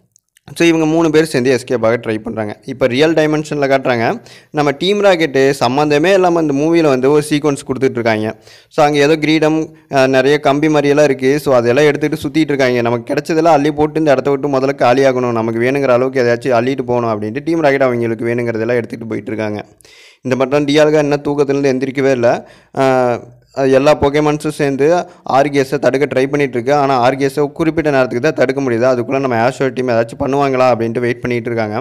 ஸோ இவங்க மூணு பேர் சேர்ந்து எஸ்கேப் ஆக ட்ரை பண்ணுறாங்க இப்போ ரியல் டைமென்ஷனில் காட்டுறாங்க நம்ம டீம் ராக்கெட்டு சம்மந்தமே இல்லாமல் இந்த மூவியில் வந்து ஒரு சீக்வன்ஸ் கொடுத்துட்ருக்காங்க ஸோ அங்கே ஏதோ கிரீடம் அஹ், நிறைய கம்பி மாதிரியெல்லாம் இருக்குது ஸோ அதெல்லாம் எடுத்துகிட்டு சுற்றிட்டு இருக்காங்க நமக்கு கிடைச்சதெல்லாம் அள்ளி போட்டு இந்த இடத்த விட்டு முதல்ல காலியாகணும் நமக்கு வேணுங்கிற அளவுக்கு எதாச்சும் அள்ளிட்டு போகணும் அப்படின்ட்டு டீம் ராக்கெட் அவங்களுக்கு வேணுங்கிறதெல்லாம் எடுத்துகிட்டு போயிட்டு இருக்காங்க இந்த மட்டும் டிஆர்கா என்ன தூக்கத்துலேருந்து எந்திரிக்கவே இல்லை அஹ், அது எல்லா பொக்கேமான்ஸும் சேர்ந்து ஆர்கேஸை தடுக்க ட்ரை பண்ணிட்டு இருக்கு ஆனால் ஆர்கேஸை குறிப்பிட்ட நேரத்துக்கு தான் தடுக்க முடியுது அதுக்குள்ளே நம்ம ஆஷோ டீம் ஏதாச்சும் பண்ணுவாங்களா அப்படின்ட்டு வெயிட் பண்ணிட்டு இருக்காங்க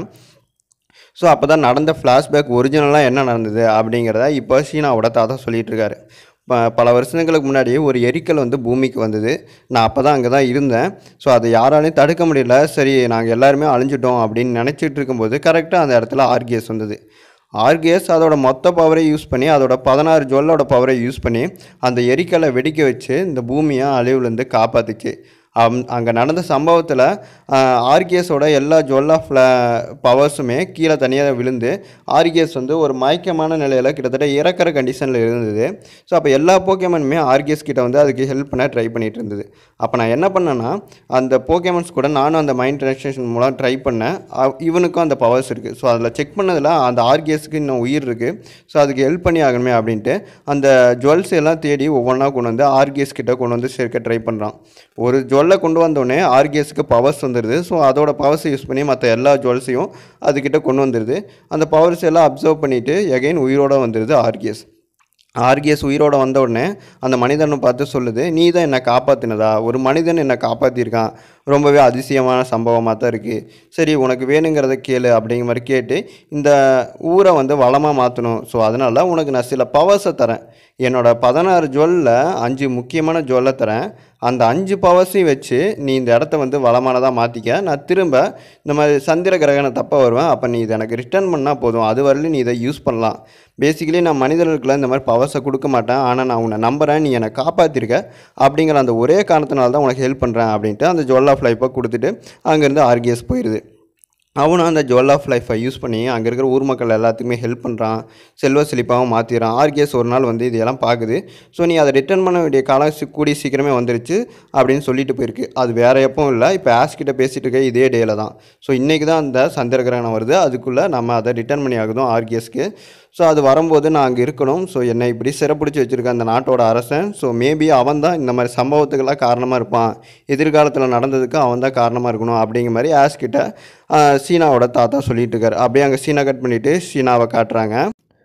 ஸோ அப்போ தான் நடந்த ஃப்ளாஷ்பேக் ஒரிஜினலாக என்ன நடந்தது அப்படிங்கிறத இப்போ சீனாவோட தாத்தா சொல்லிட்டு இருக்காரு ப பல வருஷங்களுக்கு முன்னாடி ஒரு எரிக்கல் வந்து பூமிக்கு வந்தது நான் அப்போ தான் அங்கே தான் இருந்தேன் ஸோ அதை யாராலையும் தடுக்க முடியல சரி நாங்கள் எல்லாருமே அழிஞ்சிட்டோம் அப்படின்னு நினச்சிட்டு இருக்கும்போது கரெக்டாக அந்த இடத்துல ஆர்கிஎஸ் வந்தது ஆர்கிஎஸ் அதோட மொத்த பவரை யூஸ் பண்ணி அதோட பதினாறு ஜொல்லோட பவரை யூஸ் பண்ணி அந்த எரிக்கலை வெடிக்க வச்சு இந்த பூமியை அழிவுலேருந்து காப்பாத்துச்சு அம் அங்கே நடந்த சம்பவத்தில் ஆர்கிஎஸோட எல்லா ஜொல்லா ஃப்ளா பவர்ஸுமே கீழே தனியாக விழுந்து ஆர்கிஎஸ் வந்து ஒரு மயக்கமான நிலையில் கிட்டத்தட்ட இறக்குற கண்டிஷனில் இருந்தது ஸோ அப்போ எல்லா போக்கேமனுமே ஆர்கிஎஸ் கிட்ட வந்து அதுக்கு ஹெல்ப் பண்ண ட்ரை பண்ணிட்டு இருந்தது அப்போ நான் என்ன பண்ணேன்னா அந்த போக்கேமன்ஸ் கூட நானும் அந்த மைண்ட் ட்ரான்ஸ்லேஷன் மூலம் ட்ரை பண்ணேன் அவ்- இவனுக்கும் அந்த பவர்ஸ் இருக்குது ஸோ அதில் செக் பண்ணதில் அந்த ஆர்கிஎஸ்க்கு இன்னும் உயிர் இருக்குது ஸோ அதுக்கு ஹெல்ப் பண்ணி ஆகணுமே அப்படின்ட்டு அந்த ஜுவல்ஸ் எல்லாம் தேடி ஒவ்வொன்றா கொண்டு வந்து ஆர்கிஎஸ் கிட்ட கொண்டு வந்து சேர்க்க ட்ரை பண்ணுறான் ஒரு ஜுவல்லை கொண்டு வந்தோடனே ஆர்கிஎஸ்க்கு பவர்ஸ் வந்துடுது ஸோ அதோட பவர்ஸை யூஸ் பண்ணி மற்ற எல்லா ஜுவல்ஸையும் அதுக்கிட்ட கொண்டு வந்துடுது அந்த பவர்ஸ் எல்லாம் அப்சர்வ் பண்ணிவிட்டு எகைன் உயிரோட வந்துடுது ஆர்கிஎஸ் ஆர்கிஎஸ் உயிரோட வந்த உடனே அந்த மனிதனை பார்த்து சொல்லுது நீ தான் என்னை காப்பாற்றினதா ஒரு மனிதன் என்னை காப்பாற்றிருக்கான் ரொம்பவே அதிசயமான சம்பவமாக தான் இருக்குது சரி உனக்கு வேணுங்கிறத கேளு அப்படிங்கிற மாதிரி கேட்டு இந்த ஊரை வந்து வளமாக மாற்றணும் ஸோ அதனால் உனக்கு நான் சில பவர்ஸை தரேன் என்னோட பதினாறு ஜுவல்ல அஞ்சு முக்கியமான ஜுவல்லை தரேன் அந்த அஞ்சு பவர்ஸையும் வச்சு நீ இந்த இடத்த வந்து வளமானதாக மாற்றிக்க நான் திரும்ப இந்த மாதிரி சந்திர கிரகணம் தப்ப வருவேன் அப்போ நீ இதை எனக்கு ரிட்டர்ன் பண்ணால் போதும் அது வரலையும் நீ இதை யூஸ் பண்ணலாம் பேசிக்கலி நான் மனிதர்களுக்குலாம் இந்த மாதிரி பவர்ஸை கொடுக்க மாட்டேன் ஆனால் நான் உன்னை நம்புகிறேன் நீ என்னை காப்பாற்றிருக்க அப்படிங்கிற அந்த ஒரே காரணத்தினால தான் உனக்கு ஹெல்ப் பண்ணுறேன் அப்படின்ட்டு அந்த ஜுவல் ஆஃப் லைஃப்பை கொடுத்துட்டு அங்கேருந்து ஆர்கிஎஸ் போயிடுது அவனும் அந்த ஜுவல் ஆஃப் லைஃப்பை யூஸ் பண்ணி அங்கே இருக்கிற ஊர் மக்கள் எல்லாத்துக்குமே ஹெல்ப் பண்ணுறான் செல்வ செழிப்பாகவும் மாற்றிடுறான் ஆர்கேஸ் ஒரு நாள் வந்து இதெல்லாம் பார்க்குது ஸோ நீ அதை ரிட்டர்ன் பண்ண வேண்டிய காலம் சி- கூடிய சீக்கிரமே வந்துருச்சு அப்படின்னு சொல்லிட்டு போயிருக்கு அது வேற எப்பவும் இல்லை இப்போ ஆஸ் கிட்ட பேசிட்டு இருக்க இதே டேல தான் ஸோ இன்றைக்கி தான் அந்த சந்திர கிரகணம் வருது அதுக்குள்ளே நம்ம அதை ரிட்டர்ன் பண்ணி ஆகுதும் ஆர்கேஸ்க்கு ஸோ அது வரும்போது நான் அங்கே இருக்கணும் ஸோ என்னை இப்படி சிறப்பிடிச்சு வச்சுருக்க அந்த நாட்டோட அரசன் ஸோ மேபி அவன் தான் இந்த மாதிரி சம்பவத்துக்கெல்லாம் காரணமாக இருப்பான் எதிர்காலத்தில் நடந்ததுக்கு அவன் தான் காரணமாக இருக்கணும் அப்படிங்கிற மாதிரி ஆஸ் கிட்ட ஆஹ், சீனாவோட தாத்தா சொல்லிட்டு இருக்காரு அப்படியே அங்கே சீனா கட் பண்ணிவிட்டு சீனாவை காட்டுறாங்க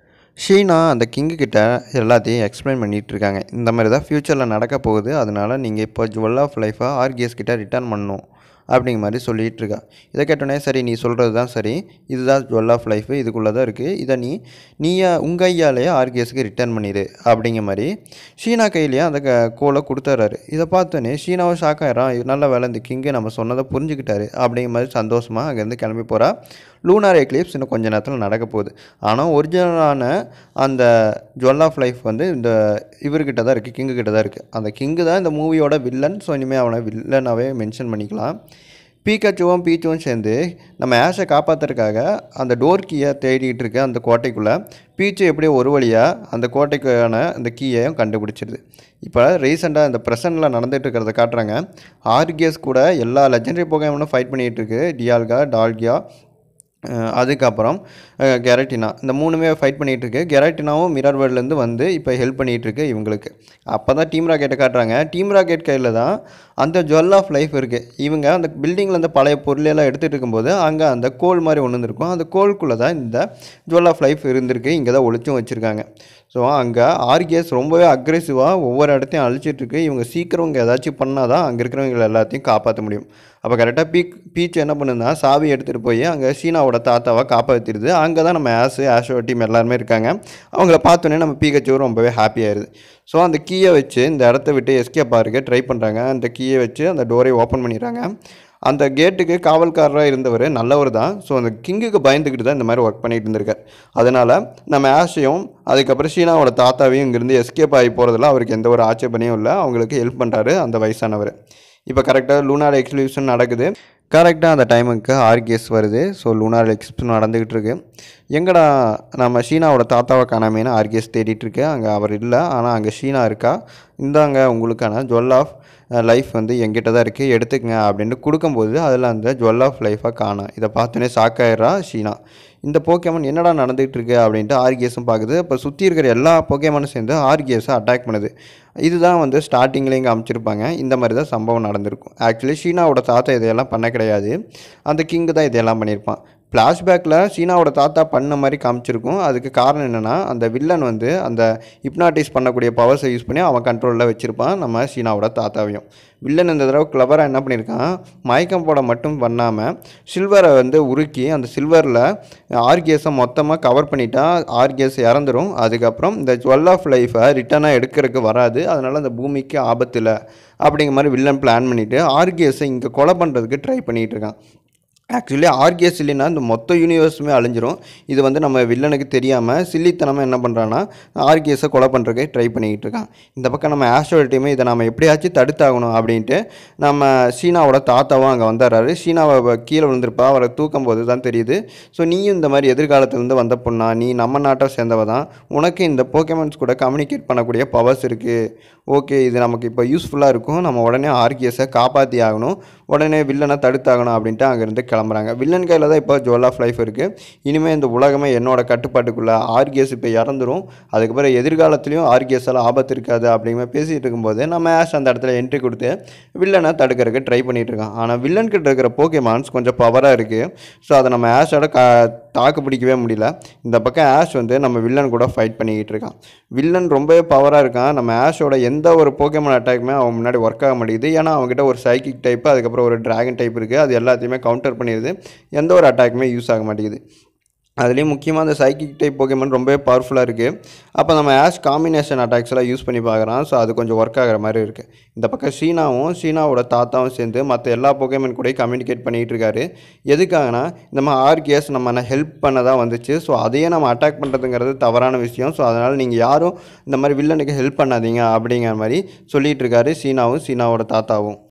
ஷீனா அந்த கிங்கு கிட்ட எல்லாத்தையும் எக்ஸ்பிளைன் பண்ணிட்டு இருக்காங்க இந்த மாதிரி தான் ஃப்யூச்சரில் நடக்க போகுது அதனால நீங்கள் இப்போ ஜுவல் ஆஃப் லைஃபை ஆர்கிஎஸ் கிட்ட ரிட்டர்ன் பண்ணணும் அப்படிங்கிற மாதிரி சொல்லிகிட்டு இருக்கா இதை கேட்டோன்னே சரி நீ சொல்கிறது தான் சரி இதுதான் ஜுவல் ஆஃப் லைஃபு இதுக்குள்ளே தான் இருக்குது இதை நீ நீயா உங்கள் ஐயாலேயே ஆர்கிஎஸ்க்கு ரிட்டர்ன் பண்ணிடு அப்படிங்கிற மாதிரி ஷீனா கையிலேயே அந்த க கோலை கொடுத்துட்றாரு இதை பார்த்தோன்னே ஷீனாவும் ஷாக் ஆயிடுறான் இது நல்ல வேலை இந்த கிங்கு நம்ம சொன்னதை புரிஞ்சுக்கிட்டாரு அப்படிங்கிற மாதிரி சந்தோஷமாக அங்கேருந்து கிளம்பி போகிறா லூனார் எக்லிப்ஸ் இன்னும் கொஞ்ச நேரத்தில் நடக்க போகுது ஆனால் ஒரிஜினலான அந்த ஜுவல் ஆஃப் லைஃப் வந்து இந்த இவர்கிட்ட தான் இருக்குது கிங்கு கிட்ட தான் இருக்குது அந்த கிங்கு தான் இந்த மூவியோட வில்லன் ஸோ இனிமேல் அவனை வில்லனாகவே மென்ஷன் பண்ணிக்கலாம் பீக்காச்சுவும் பீச்சுவும் சேர்ந்து நம்ம ஆஷை காப்பாற்றுறதுக்காக அந்த டோர் கீயை தேடிட்டு இருக்க அந்த கோட்டைக்குள்ளே பீச்சு எப்படியோ ஒரு வழியாக அந்த கோட்டைக்கான அந்த கீயையும் கண்டுபிடிச்சிருது இப்போ ரீசெண்டாக இந்த ப்ரெசண்டில் நடந்துட்டு இருக்கிறத காட்டுறாங்க ஆர்கிஎஸ் கூட எல்லா லெஜெண்டரி போகாமலும் ஃபைட் பண்ணிகிட்டு இருக்கு டியால்கா டால்கியா அஹ் அதுக்கப்புறம் அஹ் கெரட்டினா இந்த மூணுமே ஃபைட் பண்ணிகிட்டு இருக்கு கெரட்டினாவும் மிரர் வேர்ல்ட்லேருந்து வந்து இப்போ ஹெல்ப் பண்ணிகிட்டு இருக்கு இவங்களுக்கு அப்போ தான் டீம் ராக்கெட்டை காட்டுறாங்க டீம் ராக்கெட் கையில் தான் அந்த ஜுவல் ஆஃப் லைஃப் இருக்குது இவங்க அந்த பில்டிங்கில் இருந்த பழைய பொருளெல்லாம் எடுத்துகிட்டு இருக்கும்போது அங்கே அந்த கோல் மாதிரி ஒன்று இருந்திருக்கும் அந்த கோல்குள்ளே தான் இந்த ஜுவல் ஆஃப் லைஃப் இருந்திருக்கு இங்கே தான் ஒளிச்சும் வச்சுருக்காங்க ஸோ அங்கே ஆர்கிஎஸ் ரொம்பவே அக்ரெசிவாக ஒவ்வொரு இடத்தையும் அழிச்சிட்டு இருக்கு இவங்க சீக்கிரம் இங்கே ஏதாச்சும் பண்ணால் தான் அங்கே இருக்கிறவங்க எல்லாத்தையும் காப்பாற்ற முடியும் அப்போ கரெக்டாக பீக் பீச் என்ன பண்ணுதுன்னா சாவி எடுத்துகிட்டு போய் அங்கே சீனாவோட தாத்தாவை காப்பாற்றிடுது அங்கே தான் நம்ம ஆஷு ஆஷோ டீம் எல்லாருமே இருக்காங்க அவங்கள பார்த்தோன்னே நம்ம பீகச்சோ ரொம்பவே happy ஆயிருது ஸோ அந்த கீயை வச்சு இந்த இடத்த விட்டு எஸ்கேப் ஆகிறதுக்கு ட்ரை பண்ணுறாங்க அந்த கீயை வச்சு அந்த டோரை ஓப்பன் பண்ணிடுறாங்க அந்த கேட்டுக்கு காவல்காரராக இருந்தவர் நல்லவர் தான் ஸோ அந்த கிங்குக்கு பயந்துக்கிட்டு தான் இந்த மாதிரி ஒர்க் பண்ணிட்டு இருந்திருக்கார் அதனால் நம்ம ஆஷையும் அதுக்கப்புறம் ஷீனாவோட தாத்தாவையும் இங்கேருந்து எஸ்கேப் ஆகி போகிறதுல அவருக்கு எந்த ஒரு ஆட்சேபனையும் இல்லை அவங்களுக்கு ஹெல்ப் பண்ணுறாரு அந்த வயசானவர் இப்போ கரெக்டாக லூனார் எக்ஸ்பிளிஷன் நடக்குது கரெக்டாக அந்த டைமுக்கு ஆர்கிஎஸ் வருது ஸோ லூனார் எக்ஸ்பிளிஷன் நடந்துக்கிட்டு இருக்கு எங்கடா நம்ம ஷீனாவோட தாத்தாவை காணாமேனு ஆர்கிஎஸ் தேடிட்டு இருக்கு அங்கே அவர் இல்லை ஆனால் அங்கே ஷீனா இருக்கா இந்தாங்க உங்களுக்கான ஜுவல் ஆஃப் லைஃப் வந்து எங்கிட்ட தான் இருக்குது எடுத்துக்கங்க அப்படின்ட்டு கொடுக்கும்போது அதில் அந்த ஜுவல் ஆஃப் லைஃபாக காணும் இதை பார்த்தோன்னே ஷாக்காயிரா ஷீனா இந்த போக்கேமன் என்னடா நடந்துகிட்டு இருக்கு அப்படின்ட்டு ஆர்கிஎஸும் பார்க்குது இப்போ சுற்றி இருக்கிற எல்லா போக்கேமனும் சேர்ந்து ஆர்கிஎஸை அட்டாக் பண்ணுது இதுதான் வந்து ஸ்டார்டிங்கில் இங்கே அமைச்சிருப்பாங்க இந்த மாதிரி தான் சம்பவம் நடந்திருக்கும் ஆக்சுவலி ஷீனாவோட தாத்தா இதையெல்லாம் பண்ண கிடையாது அந்த கிங்கு தான் இதையெல்லாம் பண்ணியிருப்பான் ஃப்ளாஷ்பேக்கில் சீனாவோட தாத்தா பண்ண மாதிரி காமிச்சிருக்கும் அதுக்கு காரணம் என்னென்னா அந்த வில்லன் வந்து அந்த ஹிப்னாட்டிஸ் பண்ணக்கூடிய பவர்ஸை யூஸ் பண்ணி அவன் கண்ட்ரோலில் வச்சுருப்பான் நம்ம சீனாவோட தாத்தாவையும் வில்லன் இந்த தடவை கிளவராக என்ன பண்ணியிருக்கான் மயக்கம் போட மட்டும் பண்ணாமல் சில்வரை வந்து உருக்கி அந்த சில்வரில் ஆர்கிஎஸை மொத்தமாக கவர் பண்ணிட்டா ஆர்கிஎஸ் இறந்துரும் அதுக்கப்புறம் இந்த ஜுவல் ஆஃப் லைஃபை ரிட்டனாக எடுக்கிறதுக்கு வராது அதனால் அந்த பூமிக்கு ஆபத்தில் அப்படிங்கிற மாதிரி வில்லன் பிளான் பண்ணிவிட்டு ஆர்கிஎஸை இங்கே கொலை பண்ணுறதுக்கு ட்ரை பண்ணிகிட்டு இருக்கான் ஆக்சுவலி ஆர்கிஎஸ் இல்லைன்னா இந்த மொத்த யூனிவர்ஸுமே அழிஞ்சிரும் இது வந்து நம்ம வில்லனுக்கு தெரியாமல் சில்லித்தனமாக என்ன பண்ணுறான்னா ஆர்கிஎஸை கொலை பண்ணுறதுக்கு ட்ரை பண்ணிக்கிட்டு இருக்கான் இந்த பக்கம் நம்ம ஆஸ்ட்ரோட டீமே இதை நம்ம எப்படியாச்சும் தடுத்தாகணும் அப்படின்ட்டு நம்ம சீனாவோட தாத்தாவும் அங்கே வந்துடுறாரு சீனாவை கீழே விழுந்திருப்பா அவரை தூக்கும் போது தான் தெரியுது ஸோ நீயும் இந்த மாதிரி எதிர்காலத்துலேருந்து வந்த பொண்ணா நீ நம்ம நாட்டை சேர்ந்தவ தான் உனக்கு இந்த போக்கேமன்ஸ் கூட கம்யூனிகேட் பண்ணக்கூடிய பவர்ஸ் இருக்குது ஓகே இது நமக்கு இப்போ யூஸ்ஃபுல்லாக இருக்கும் நம்ம உடனே ஆர்கிஎஸை காப்பாற்றி ஆகணும் உடனே வில்லனை தடுத்தாகணும் அப்படின்ட்டு அங்கேருந்து கிளம்புறாங்க வில்லன் கையில் தான் இப்போ ஜுவல் ஆஃப் லைஃப் இருக்குது இனிமேல் இந்த உலகமே என்னோட கட்டுப்பாட்டுக்குள்ளே ஆர்கிஎஸ் இப்போ இறந்துரும் அதுக்கப்புறம் எதிர்காலத்துலேயும் ஆர்கிஎஸ் எல்லாம் ஆபத்து இருக்காது அப்படிங்கிற மாதிரி பேசிகிட்டு இருக்கும்போது நம்ம ஆஷ் அந்த இடத்துல என்ட்ரி கொடுத்து வில்லனை தடுக்கிறதுக்கு ட்ரை பண்ணிகிட்டு இருக்கான் ஆனால் வில்லன் கிட்ட இருக்கிற போக்கேமான்ஸ் கொஞ்சம் பவராக இருக்குது ஸோ அதை நம்ம ஆஷோட க தாக்கு பிடிக்கவே முடியல இந்த பக்கம் ஆஷ் வந்து நம்ம வில்லன் கூட ஃபைட் பண்ணிக்கிட்டு இருக்கான் வில்லன் ரொம்பவே பவராக இருக்கான் நம்ம ஆஷோட எந்த ஒரு போக்கேமான் அட்டாக்குமே அவன் முன்னாடி ஒர்க் ஆக மாட்டேங்குது ஏன்னா அவங்ககிட்ட ஒரு சைக்கிக் டைப்பு அதுக்கப்புறம் ஒரு டிராகன் டைப் இருக்குது அது எல்லாத்தையுமே கவுண்டர் பண்ணிடுது எந்த ஒரு அட்டாக்குமே யூஸ் ஆக மாட்டேங்குது அதுலேயும் முக்கியமாக அந்த சைக்கிக் டைப் போக்கேமன் ரொம்பவே பவர்ஃபுல்லாக இருக்குது அப்போ நம்ம ஆஷ் காம்பினேஷன் அட்டாக்ஸ் எல்லாம் யூஸ் பண்ணி பார்க்குறான் ஸோ அது கொஞ்சம் ஒர்க் ஆகிற மாதிரி இருக்குது இந்த பக்கம் ஷீனாவும் ஷீனாவோட தாத்தாவும் சேர்ந்து மற்ற எல்லா போக்கேமன் கூட கம்யூனிகேட் பண்ணிகிட்டு இருக்காரு எதுக்காகனா இந்த மாதிரி ஆர்கிஎஸ் நம்ம ஹெல்ப் பண்ண தான் வந்துச்சு ஸோ அதையே நம்ம அட்டாக் பண்ணுறதுங்கிறது தவறான விஷயம் ஸோ அதனால் நீங்கள் யாரும் இந்த மாதிரி வில்லனுக்கு ஹெல்ப் பண்ணாதீங்க அப்படிங்கிற மாதிரி சொல்லிகிட்டு இருக்காரு சீனாவும் சீனாவோட தாத்தாவும்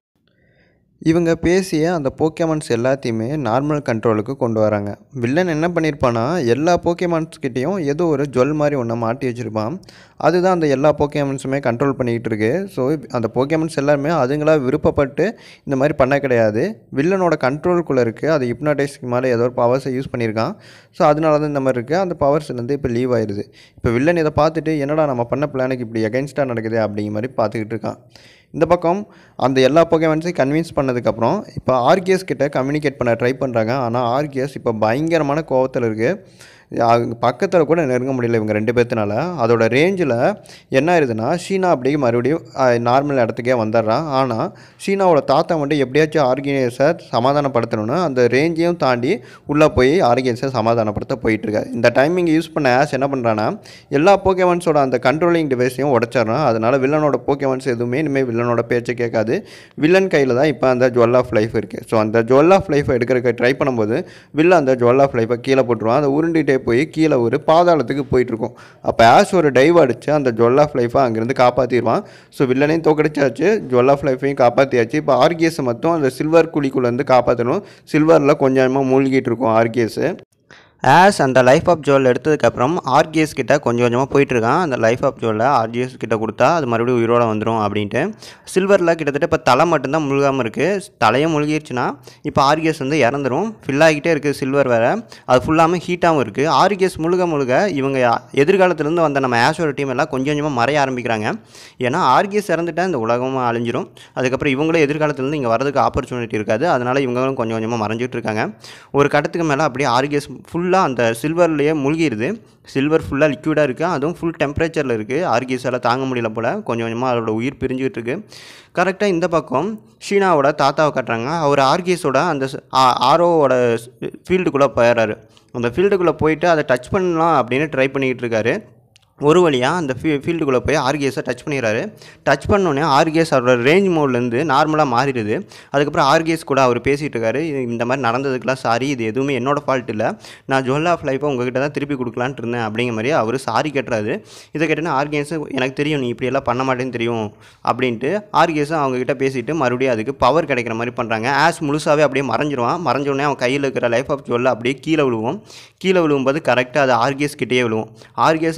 இவங்க பேசிய அந்த போக்கேமான்ஸ் எல்லாத்தையுமே நார்மல் கண்ட்ரோலுக்கு கொண்டு வராங்க வில்லன் என்ன பண்ணியிருப்பான்னா எல்லா போக்கேமான்ஸ்கிட்டையும் ஏதோ ஒரு ஜுவல் மாதிரி ஒன்று மாட்டி வச்சுருப்பான் அதுதான் அந்த எல்லா போக்கேமான்ஸுமே கண்ட்ரோல் பண்ணிக்கிட்டு இருக்கு ஸோ அந்த போக்கேமான்ஸ் எல்லாருமே அதுங்களா விருப்பப்பட்டு இந்த மாதிரி பண்ண கிடையாது வில்லனோட கண்ட்ரோலுக்குள்ளே இருக்குது அது ஹிப்னாடைஸ்க்கு மேலே ஏதோ ஒரு பவர்ஸை யூஸ் பண்ணியிருக்கான் ஸோ அதனால தான் இந்த மாதிரி இருக்குது அந்த பவர்ஸ்லேருந்து இப்போ லீவ் ஆயிடுது இப்போ வில்லன் இதை பார்த்துட்டு என்னடா நம்ம பண்ண பிளானுக்கு இப்படி அகைன்ஸ்டாக நடக்குது அப்படிங்கிற மாதிரி பார்த்துக்கிட்டு இருக்கான் இந்த பக்கம் அந்த எல்லா போகேமன்ஸையும் கன்வின்ஸ் பண்ணதுக்கப்புறம் இப்போ ஆர்கிஎஸ் கிட்ட கம்யூனிகேட் பண்ண ட்ரை பண்ணுறாங்க ஆனால் ஆர்கிஎஸ் இப்போ பயங்கரமான கோவத்தில் இருக்குது அவங்க பக்கத்தில் கூட நெருங்க முடியல இவங்க ரெண்டு பேர்த்தினால அதோட ரேஞ்சில் என்ன ஆயிருதுன்னா ஷீனா அப்படியே மறுபடியும் நார்மல் இடத்துக்கே வந்துடுறான் ஆனால் ஷீனாவோட தாத்தா மட்டும் எப்படியாச்சும் ஆர்கியஸை சமாதானப்படுத்தணும்னு அந்த ரேஞ்சையும் தாண்டி உள்ளே போய் ஆர்கியஸை சமாதானப்படுத்த போயிட்டுருக்காரு இந்த டைமிங் யூஸ் பண்ண ஆஸ் என்ன பண்ணுறான்னா எல்லா போக்கேமன்ஸோட அந்த கண்ட்ரோலிங் டிவைஸையும் உடச்சிட்றான் அதனால் வில்லனோட போக்கேமன்ஸ் எதுவுமே இனிமேல் வில்லனோட பேச்சை கேட்காது வில்லன் கையில் தான் இப்போ அந்த ஜுவல் ஆஃப் லைஃப் இருக்குது ஸோ அந்த ஜுவல் ஆஃப் லைஃபை எடுக்கிறதுக்கு ட்ரை பண்ணும்போது வில்லன் அந்த ஜுவல் ஆஃப் லைஃபை கீழே போட்டுருவான் அதை உருண்டிகிட்டே போய் கீழே ஒரு பாதாளத்துக்கு போயிட்டுருக்கும் அப்போ ஆஷ் ஒரு டைவ் அடித்து அந்த ஜுவல் ஆஃப் லைஃபை அங்கேருந்து காப்பாற்றிடுவான் ஸோ வில்லனையும் தோக்கடிச்சாச்சு ஜுவல் ஆஃப் லைஃபையும் காப்பாற்றியாச்சு இப்போ ஆர்கிஎஸ் மட்டும் அந்த சில்வர் குழிக்குள்ளேருந்து காப்பாற்றணும் சில்வரில் கொஞ்சமாக மூழ்கிட்டு இருக்கும் ஆர்கிஎஸ் ஆஸ் அந்த லைஃப் ஆஃப் ஜுவல் எடுத்ததுக்கப்புறம் ஆர்கிஎஸ் கிட்ட கொஞ்சம் கொஞ்சமாக போயிட்டுருக்கான் அந்த லைஃப் ஆஃப் ஜுவலை ஆர்கிஎஸ் கிட்ட கொடுத்தா அது மறுபடியும் உயிரோட வந்துடும் அப்படின்ட்டு சில்வரில் கிட்டத்தட்ட இப்போ தலை மட்டும்தான் முழுகாமல் இருக்குது தலையும் முழுகிருச்சுன்னா இப்போ ஆர்கிஎஸ் வந்து இறந்துரும் ஃபில் ஆகிட்டே இருக்குது சில்வர் வேறு அது ஃபுல்லாமல் ஹீட்டாகவும் இருக்குது ஆர்கிஎஸ் முழுக முழுக இவங்க எதிர்காலத்துலேருந்து வந்த நம்ம ஆஷோட டீம் எல்லாம் கொஞ்சம் கொஞ்சமாக மறைய ஆரம்பிக்கிறாங்க ஏன்னா ஆர்கிஎஸ் இறந்துட்டா இந்த உலகமும் அழிஞ்சிரும் அதுக்கப்புறம் இவங்களே எதிர்காலத்துலேருந்து இங்கே வரதுக்கு ஆப்பர்ச்சுனிட்டி இருக்காது அதனால் இவங்களும் கொஞ்சம் கொஞ்சமாக மறைஞ்சிட்டு இருக்காங்க ஒரு கட்டத்துக்கு மேலே அப்படியே ஆர்கிஎஸ் ஃபுல்லாக அந்த சில்வர்லேயே மூழ்கிடுது சில்வர் ஃபுல்லாக லிக்விடாக இருக்குது அதுவும் ஃபுல் டெம்பரேச்சரில் இருக்குது ஆர்கிஎஸால் தாங்க முடியல போல் கொஞ்சம் கொஞ்சமாக அதோட உயிர் பிரிஞ்சுக்கிட்டு இருக்கு கரெக்டாக இந்த பக்கம் ஷீனாவோட தாத்தாவை காட்டுறாங்க அவர் ஆர்கிஎஸோட அந்த ஆரோவோட ஃபீல்டுக்குள்ளே போயிடுறாரு அந்த ஃபீல்டுக்குள்ளே போயிட்டு அதை டச் பண்ணலாம் அப்படின்னு ட்ரை பண்ணிக்கிட்டு இருக்காரு ஒரு வழியாக அந்த ஃபீ ஃபீல்டுக்குள்ளே போய் ஆர்கிஎஸை டச் பண்ணிடுறாரு டச் பண்ணோன்னே ஆர்கிஎஸ் அவரோட ரேஞ்ச் மோட்லேருந்து நார்மலாக மாறிடுது அதுக்கப்புறம் ஆர்கிஎஸ் கூட அவர் பேசிகிட்டு இருக்காரு "இது இந்த மாதிரி நடந்ததுக்கெலாம் சாரி இது எதுவுமே என்னோட ஃபால்ட் இல்லை நான் ஜுவல் ஆஃப் லைஃப்பை உங்ககிட்ட தான் திருப்பி கொடுக்கலான்ட்டு இருந்தேன் அப்படிங்கிற மாதிரி அவர் சாரி கேட்டுறாரு இதை கேட்டோன்னா ஆர்கிஎஸ் எனக்கு தெரியும் நீ இப்படியெல்லாம் பண்ண மாட்டேன்னு தெரியும் அப்படின்ட்டு ஆர்கிஎஸும் அவங்ககிட்ட பேசிட்டு மறுபடியும் அதுக்கு பவர் கிடைக்கிற மாதிரி பண்ணுறாங்க ஆஸ் முழுசாகவே அப்படியே மறைஞ்சிருவான் மறைஞ்ச உடனே அவன் கையில் இருக்கிற லைஃப் ஆஃப் ஜுவல்ல அப்படியே கீழே விழுவும் கீழே விழுவும்போது கரெக்டாக அது ஆர்கிஎஸ் கிட்டேயே விழுவும் ஆர்கிஎஸ் அந்த லைஃப்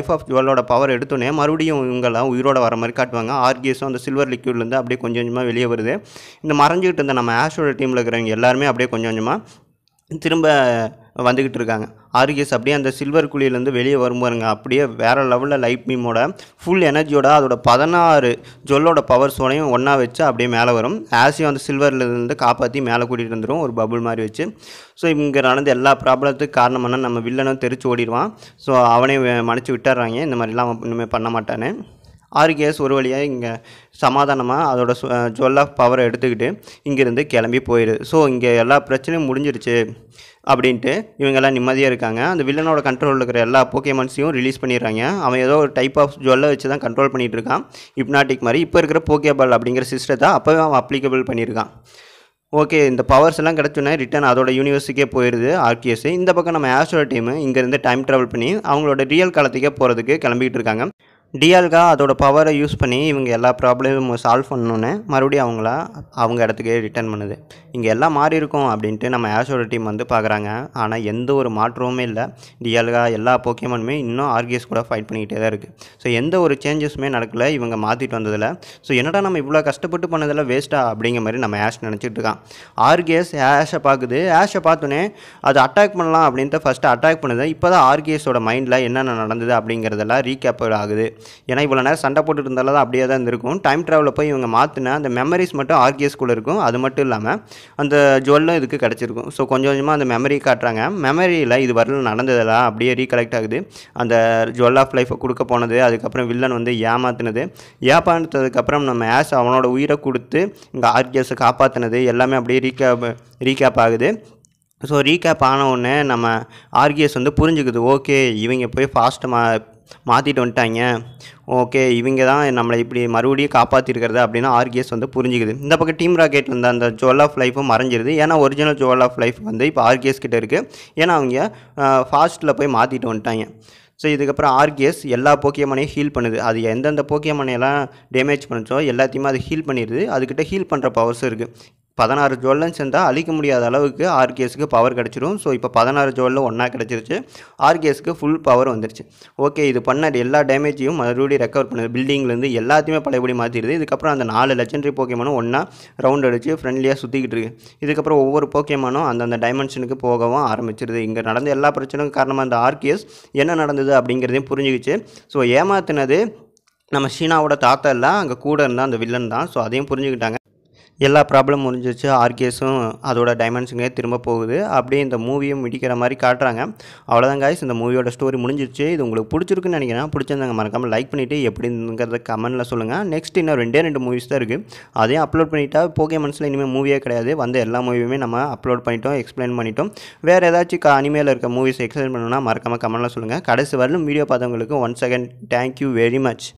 லைஃப் ஆஃப் ஜுவலோட பவர் எடுத்தோன்னே மறுபடியும் இவங்கெல்லாம் உயிரோட வர மாதிரி காட்டுவாங்க ஆர்கிஎஸும் அந்த சில்வர் லிக்யூட்லேருந்து அப்படியே கொஞ்சம் கொஞ்சமாக வெளியே வருது இந்த மறைஞ்சிக்கிட்டு இருந்த நம்ம ஆஷோட டீமில் இருக்கிறவங்க எல்லாருமே அப்படியே கொஞ்சம் கொஞ்சமாக திரும்ப வந்துக்கிட்டு இருக்காங்க ஆர்கிஎஸ் அப்படியே அந்த சில்வர் குழியிலேருந்து வெளியே வரும்பாருங்க அப்படியே வேறு லெவலில் லைட் பீமோட ஃபுல் எனர்ஜியோட அதோட பதினாறு ஜொல்லோட பவர்ஸோடையும் ஒன்றா வச்சு அப்படியே மேலே வரும் ஆஸையும் அந்த சில்வர்லேருந்து காப்பாற்றி மேலே கூட்டிகிட்டு வந்துடும் ஒரு பபுள் மாதிரி வச்சு ஸோ இங்கே நடந்த எல்லா ப்ராப்ளத்துக்கு காரணம் என்ன நம்ம வில்லனும் தெரிச்சு ஓடிடுவான் ஸோ அவனே மன்னிச்சு விட்டுறாங்க இந்த மாதிரிலாம் அவன் இனிமேல் பண்ண மாட்டானே ஆர்கேஎஸ் ஒரு வழியாக இங்கே சமாதானமாக அதோட ஜுவல் ஆஃப் பவரை எடுத்துக்கிட்டு இங்கேருந்து கிளம்பி போயிடுது ஸோ இங்கே எல்லா பிரச்சனையும் முடிஞ்சிருச்சு அப்படின்ட்டு இவங்கெல்லாம் நிம்மதியாக இருக்காங்க அந்த வில்லனோட கண்ட்ரோலில் இருக்கிற எல்லா போக்கேமான்ஸையும் ரிலீஸ் பண்ணிடுறாங்க அவன் ஏதோ ஒரு டைப் ஆஃப் ஜுவல்லை வச்சு தான் கண்ட்ரோல் பண்ணிகிட்டு இருக்கான் ஹிப்னாட்டிக் மாதிரி இப்போ இருக்கிற போக்கேபால் அப்படிங்கிற சிஸ்டத்தை அப்போவே அவன் அப்ளிகபிள் பண்ணியிருக்கான் ஓகே இந்த பவர்ஸ் எல்லாம் கிடச்சோன்னே ரிட்டன் அதோட யூனிவர்ஸுக்கே போயிடுது ஆர்கிஎஸ் இந்த பக்கம் நம்ம ஆஸ்ட்ரோ டீமு இங்கேருந்து டைம் ட்ராவல் பண்ணி அவங்களோட ரியல் காலத்துக்கே போகிறதுக்கு கிளம்பிக்கிட்டு இருக்காங்க டிஆல்கா அதோட பவரை யூஸ் பண்ணி இவங்க எல்லா ப்ராப்ளமும் சால்வ் பண்ணோன்னே மறுபடியும் அவங்கள அவங்க இடத்துக்கே ரிட்டர்ன் பண்ணுது இங்கே எல்லாம் மாறி இருக்கும் அப்படின்ட்டு நம்ம ஆஷோட டீம் வந்து பார்க்குறாங்க ஆனால் எந்த ஒரு மாற்றமுமே இல்லை டிஆல்கா எல்லா போக்கியமனுமே இன்னும் ஆர்கிஎஸ் கூட ஃபைட் பண்ணிக்கிட்டே தான் இருக்குது ஸோ எந்த ஒரு சேஞ்சஸுமே நடக்கல இவங்க மாற்றிட்டு வந்ததில் ஸோ என்னடா நம்ம இவ்வளோ கஷ்டப்பட்டு பண்ணதில் வேஸ்ட்டா அப்படிங்கிற மாதிரி நம்ம ஆஷ் நினச்சிட்டு இருக்கான் ஆர்கிஎஸ் ஆஷை பார்க்குது ஆஷை பார்த்தோன்னே அது அட்டாக் பண்ணலாம் அப்படின்ட்டு ஃபஸ்ட்டு அட்டாக் பண்ணுது இப்போ தான் ஆர்கிஎஸோட மைண்டில் என்னென்ன நடந்தது அப்படிங்கிறதெல்லாம் ரீகேப் ஆகுது ஏன்னா இவ்வளோ நேரம் சண்டை போட்டுட்டு இருந்தாலும் தான் அப்படியே தான் இருந்திருக்கும் டைம் ட்ராவலில் போய் இவங்க மாற்றின அந்த மெமரிஸ் மட்டும் ஆர்கிஎஸ்குள்ளே இருக்கும் அது மட்டும் இல்லாமல் அந்த ஜுவல்லும் இதுக்கு கிடச்சிருக்கும் ஸோ கொஞ்சம் கொஞ்சமாக அந்த மெமரி காட்டுறாங்க மெமரியில் இது வரல நடந்ததெல்லாம் அப்படியே ரீகலெக்ட் ஆகுது அந்த ஜுவல் ஆஃப் லைஃப்பை கொடுக்க போனது அதுக்கப்புறம் வில்லன் வந்து ஏமாத்தினது ஏமாத்துனதுக்கப்புறம் நம்ம ஆஸ் அவனோட உயிரை கொடுத்து இங்கே ஆர்கிஎஸை காப்பாற்றினது எல்லாமே அப்படியே ரீகேப் ரீகேப் ஆகுது ஸோ ரீகேப் ஆன உடனே நம்ம ஆர்கிஎஸ் வந்து புரிஞ்சுக்குது ஓகே இவங்க போய் ஃபாஸ்ட்டு மா மாற்றிட்டு வந்துட்டாங்க ஓகே இவங்க தான் நம்மளை இப்படி மறுபடியும் காப்பாற்றிருக்கிறது அப்படின்னு ஆர்கிஎஸ் வந்து புரிஞ்சுக்குது இந்த பக்கம் டீம் ராக்கெட்டில் இருந்த அந்த ஜுவல் ஆஃப் லைஃபும் மறைஞ்சிருது ஏன்னா ஒரிஜினல் ஜுவல் ஆஃப் லைஃப் வந்து இப்போ ஆர்கிஎஸ் கிட்ட இருக்குது ஏன்னா அவங்க ஃபாஸ்ட்டில் போய் மாற்றிட்டு வந்துட்டாங்க ஸோ இதுக்கப்புறம் ஆர்கிஎஸ் எல்லா போக்கியமனையும் ஹீல் பண்ணுது அது எந்தெந்த போக்கியமனையெல்லாம் டேமேஜ் பண்ணுச்சோ எல்லாத்தையுமே அது ஹீல் பண்ணிடுது அதுக்கிட்ட ஹீல் பண்ணுற பவர்ஸும் இருக்குது பதினாறு ஜுவல்லன் சேர்ந்தால் அழிக்க முடியாத அளவுக்கு ஆர்கேஸுக்கு பவர் கிடச்சிரும் ஸோ இப்போ பதினாறு ஜுவல்ல ஒன்றா கிடச்சிருச்சு ஆர்கேஸுக்கு ஃபுல் பவர் வந்துருச்சு ஓகே இது பண்ண எல்லா டேமேஜையும் மறுபடியும் ரெக்கவர் பண்ணுது பில்டிங்லேருந்து எல்லாத்தையுமே பழையபடி மாற்றிடுது இதுக்கப்புறம் அந்த நாலு லெஜெண்டரி போக்கியமானும் ஒன்றா ரவுண்ட் அடித்து ஃப்ரெண்ட்லியாக சுற்றிக்கிட்டு இருக்கு இதுக்கப்புறம் ஒவ்வொரு போக்கியமானும் அந்தந்த டைமென்ஷனுக்கு போகவும் ஆரம்பிச்சிருது இங்கே நடந்த எல்லா பிரச்சனைக்கும் காரணமாக அந்த ஆர்கேஸ் என்ன நடந்தது அப்படிங்கிறதையும் புரிஞ்சுக்கிச்சு ஸோ ஏமாத்தினது நம்ம ஷீனாவோட தாத்தா இல்லை அங்கே கூட இருந்தால் அந்த வில்லன் தான் ஸோ அதையும் புரிஞ்சுக்கிட்டாங்க எல்லா ப்ராப்ளம் முடிஞ்சிச்சு ஆர்கேஸும் அதோட டைமென்ஷனுக்கே திரும்ப போகுது அப்படியே இந்த மூவியும் முடிக்கிற மாதிரி காட்டுறாங்க அவ்வளோதான் காய்ஸ் இந்த மூவியோட ஸ்டோரி முடிஞ்சிருச்சு இது உங்களுக்கு பிடிச்சிருக்குன்னு நினைக்கிறேன் பிடிச்சிருந்தாங்க மறக்காமல் லைக் பண்ணிவிட்டு எப்படிங்கிறத கமெண்ட்டில் சொல்லுங்கள் நெக்ஸ்ட் இன்னும் ரெண்டே ரெண்டு மூவிஸ் தான் இருக்குது அதையும் அப்லோட் பண்ணிட்டா போகே மனசில் இனிமேல் மூவியே கிடையாது வந்த எல்லா மூவியுமே நம்ம அப்லோட் பண்ணிட்டோம் எக்ஸ்பிளைன் பண்ணிட்டோம் வேறு ஏதாச்சும் அனிமேல இருக்க மூவிஸ் எக்ஸ்பிளைன் பண்ணணும்னா மறக்காமல் கமெண்ட்டில் சொல்லுங்கள் கடைசி வரலும் வீடியோ பார்த்தவங்களுக்கு one second thank you very much